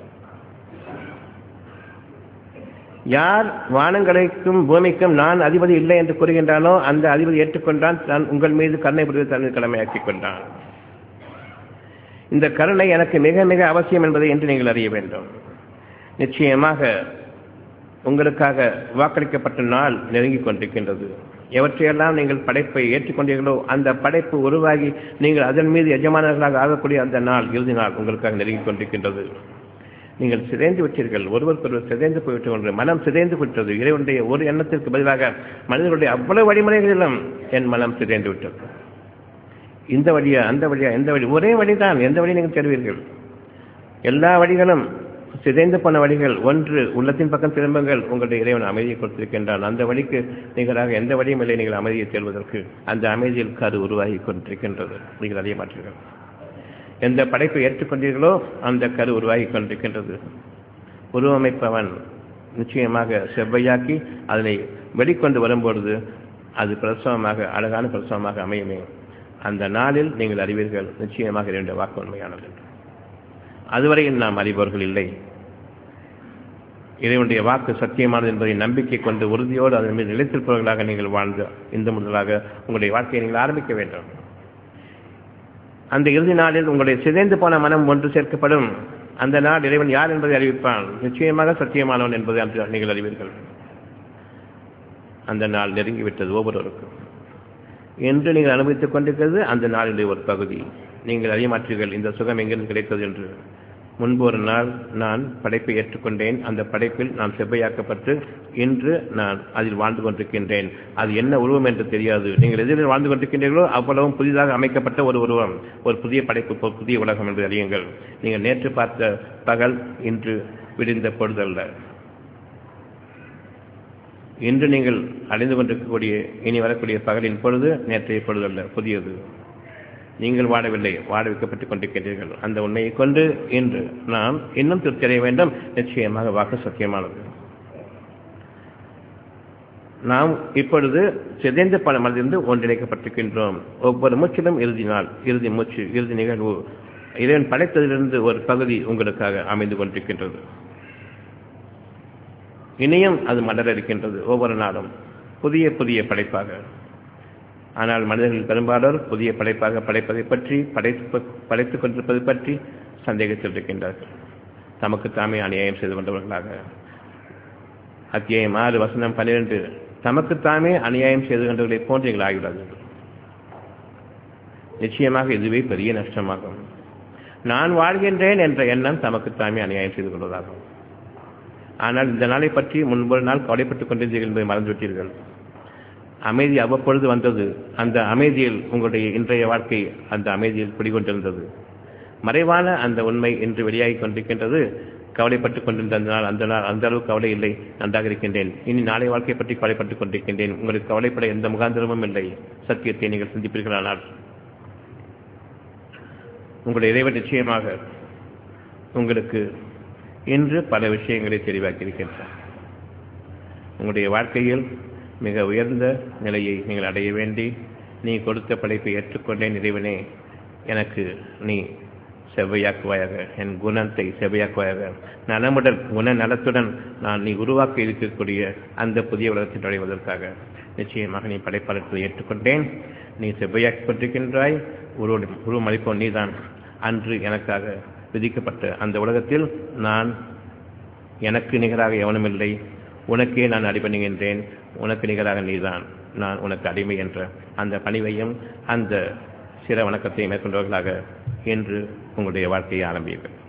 யார் வானங்களுக்கும் பூமிக்கும் நான் அதிபதி இல்லை என்று கூறுகின்றானோ அந்த அதிபதி ஏற்றுக்கொண்டான் நான் உங்கள் மீது கருணை புரிவு தனது கடமையாக்கிக் கொண்டான் இந்த கருணை எனக்கு மிக மிக அவசியம் என்பதை என்று நீங்கள் அறிய வேண்டும் நிச்சயமாக உங்களுக்காக வாக்களிக்கப்பட்ட நாள் நெருங்கிக் கொண்டிருக்கின்றது எவற்றையெல்லாம் நீங்கள் படைப்பை ஏற்றுக்கொண்டீர்களோ அந்த படைப்பு உருவாகி நீங்கள் அதன் மீது எஜமானர்களாக ஆகக்கூடிய அந்த நாள் இறுதி நாள் உங்களுக்காக நெருங்கிக் கொண்டிருக்கின்றது நீங்கள் சிதைந்து விட்டீர்கள் ஒருவருக்கொருவர் சிதைந்து போய்விட்டு ஒன்று மனம் சிதைந்து விட்டது இறைவனுடைய ஒரு எண்ணத்திற்கு பதிலாக மனிதர்களுடைய அவ்வளவு வழிமுறைகளிலும் என் மனம் சிதைந்து விட்டது இந்த வழியா அந்த வழியா எந்த வழி ஒரே வழிதான் எந்த வழி நீங்கள் தருவீர்கள் எல்லா வழிகளும் சிதைந்து போன வழிகள் ஒன்று உள்ளத்தின் பக்கம் திரும்புங்கள் உங்களுடைய இறைவன் அமைதியை கொடுத்திருக்கின்றான் அந்த வழிக்கு நிகராக எந்த வழியும் இல்லை நீங்கள் அமைதியை தேர்வதற்கு அந்த அமைதியில் கரு உருவாகி கொண்டிருக்கின்றது நீங்கள் அறிய மாற்றீர்கள் எந்த படைப்பை ஏற்றுக்கொண்டீர்களோ அந்த கரு உருவாகி கொண்டிருக்கின்றது உருவமைப்பவன் நிச்சயமாக செவ்வையாக்கி அதனை வெளிக்கொண்டு வரும்பொழுது அது பிரசவமாக அழகான பிரசவமாக அமையுமே அந்த நாளில் நீங்கள் அறிவீர்கள் நிச்சயமாக இரண்டு வாக்கு உண்மையானது அதுவரையில் நாம் அறிபவர்கள் இல்லை இறைவனுடைய வாக்கு சத்தியமானது என்பதை நம்பிக்கை கொண்டு உறுதியோடு அதன் மீது நிலைத்திருப்பவர்களாக நீங்கள் வாழ்ந்து இந்த முதலாக உங்களுடைய வாழ்க்கையை நீங்கள் ஆரம்பிக்க வேண்டும் அந்த இறுதி நாளில் உங்களுடைய சிதைந்து போன மனம் ஒன்று சேர்க்கப்படும் அந்த நாள் இறைவன் யார் என்பதை அறிவிப்பான் நிச்சயமாக சத்தியமானவன் என்பதை அன்று நீங்கள் அறிவீர்கள் அந்த நாள் நெருங்கிவிட்டது ஒவ்வொருவருக்கும் என்று நீங்கள் அனுபவித்துக் கொண்டிருக்கிறது அந்த நாளிலே ஒரு பகுதி நீங்கள் அறிய மாற்றீர்கள் இந்த சுகம் எங்கிருந்து கிடைத்தது என்று முன்பு ஒரு நாள் நான் படைப்பை ஏற்றுக்கொண்டேன் அந்த படைப்பில் நான் செவ்வையாக்கப்பட்டு இன்று நான் அதில் வாழ்ந்து கொண்டிருக்கின்றேன் அது என்ன உருவம் என்று தெரியாது நீங்கள் எதிரில் வாழ்ந்து கொண்டிருக்கின்றீர்களோ அவ்வளவும் புதிதாக அமைக்கப்பட்ட ஒரு உருவம் ஒரு புதிய படைப்பு ஒரு புதிய உலகம் என்று அறியுங்கள் நீங்கள் நேற்று பார்த்த பகல் இன்று விடிந்த பொழுதல்ல இன்று நீங்கள் அடைந்து கொண்டிருக்கக்கூடிய இனி வரக்கூடிய பகலின் பொழுது நேற்றைய பொழுதல்ல புதியது நீங்கள் வாடவில்லை வாட வைக்கப்பட்டுக் கொண்டிருக்கிறீர்கள் அந்த உண்மையை கொண்டு இன்று நாம் இன்னும் திருப்தி அடைய வேண்டும் நிச்சயமாக வாக்கு சத்தியமானது நாம் இப்பொழுது சிதைந்த பல மனதிலிருந்து ஒன்றிணைக்கப்பட்டிருக்கின்றோம் ஒவ்வொரு மூச்சிலும் இறுதி நாள் இறுதி மூச்சு இறுதி நிகழ்வு இறைவன் படைத்ததிலிருந்து ஒரு பகுதி உங்களுக்காக அமைந்து கொண்டிருக்கின்றது இனியும் அது மலர இருக்கின்றது ஒவ்வொரு நாளும் புதிய புதிய படைப்பாக ஆனால் மனிதர்கள் பெரும்பாலோர் புதிய படைப்பாக படைப்பதை பற்றி படைப்பு படைத்துக் கொண்டிருப்பது பற்றி சந்தேகத்தில் இருக்கின்றார்கள் தமக்கு தாமே அநியாயம் செய்து கொண்டவர்களாக அத்தியாயம் ஆறு வசனம் பன்னிரண்டு தமக்குத்தாமே அநியாயம் செய்து கொண்டவர்களை போன்று எங்கள் ஆகிவிடாதீர்கள் நிச்சயமாக இதுவே பெரிய நஷ்டமாகும் நான் வாழ்கின்றேன் என்ற எண்ணம் தமக்குத்தாமே அநியாயம் செய்து கொள்வதாகும் ஆனால் இந்த நாளை பற்றி முன்பொரு நாள் கவலைப்பட்டுக் கொண்டிருந்தீர்கள் என்பதை மறந்துவிட்டீர்கள் அமைதி அவ்வப்பொழுது வந்தது அந்த அமைதியில் உங்களுடைய இன்றைய வாழ்க்கை அந்த அமைதியில் குடிகொண்டிருந்தது மறைவான அந்த உண்மை இன்று வெளியாகி கொண்டிருக்கின்றது கவலைப்பட்டுக் கொண்டிருந்த அந்த நாள் அந்த நாள் அந்த அளவு கவலை இல்லை நன்றாக இருக்கின்றேன் இனி நாளை வாழ்க்கை பற்றி கவலைப்பட்டுக் கொண்டிருக்கின்றேன் உங்களுக்கு கவலைப்பட எந்த முகாந்திரமும் இல்லை சத்தியத்தை நீங்கள் சிந்திப்பீர்களானால் உங்களுடைய இறைவன் நிச்சயமாக உங்களுக்கு இன்று பல விஷயங்களை தெளிவாக்கியிருக்கின்றார் உங்களுடைய வாழ்க்கையில் மிக உயர்ந்த நிலையை நீங்கள் அடைய வேண்டி நீ கொடுத்த படைப்பை ஏற்றுக்கொண்டேன் இறைவனே எனக்கு நீ செவ்வையாக்குவாயாக என் குணத்தை செவ்வையாக்குவாயாக நலமுடன் குண நலத்துடன் நான் நீ உருவாக்க இருக்கக்கூடிய அந்த புதிய உலகத்தில் நுழைவதற்காக நிச்சயமாக நீ படைப்பாளர்களை ஏற்றுக்கொண்டேன் நீ செவ்வையாக்கிக் கொண்டிருக்கின்றாய் உருவ உருவமளிப்போம் நீதான் அன்று எனக்காக விதிக்கப்பட்ட அந்த உலகத்தில் நான் எனக்கு நிகராக எவனுமில்லை உனக்கே நான் அடிபணிகின்றேன் உனக்கு நிகராக நீதான் நான் உனக்கு அடிமை என்ற அந்த பணிவையும் அந்த சிற வணக்கத்தை மேற்கொண்டவர்களாக இன்று உங்களுடைய வாழ்க்கையை ஆரம்பியுங்கள்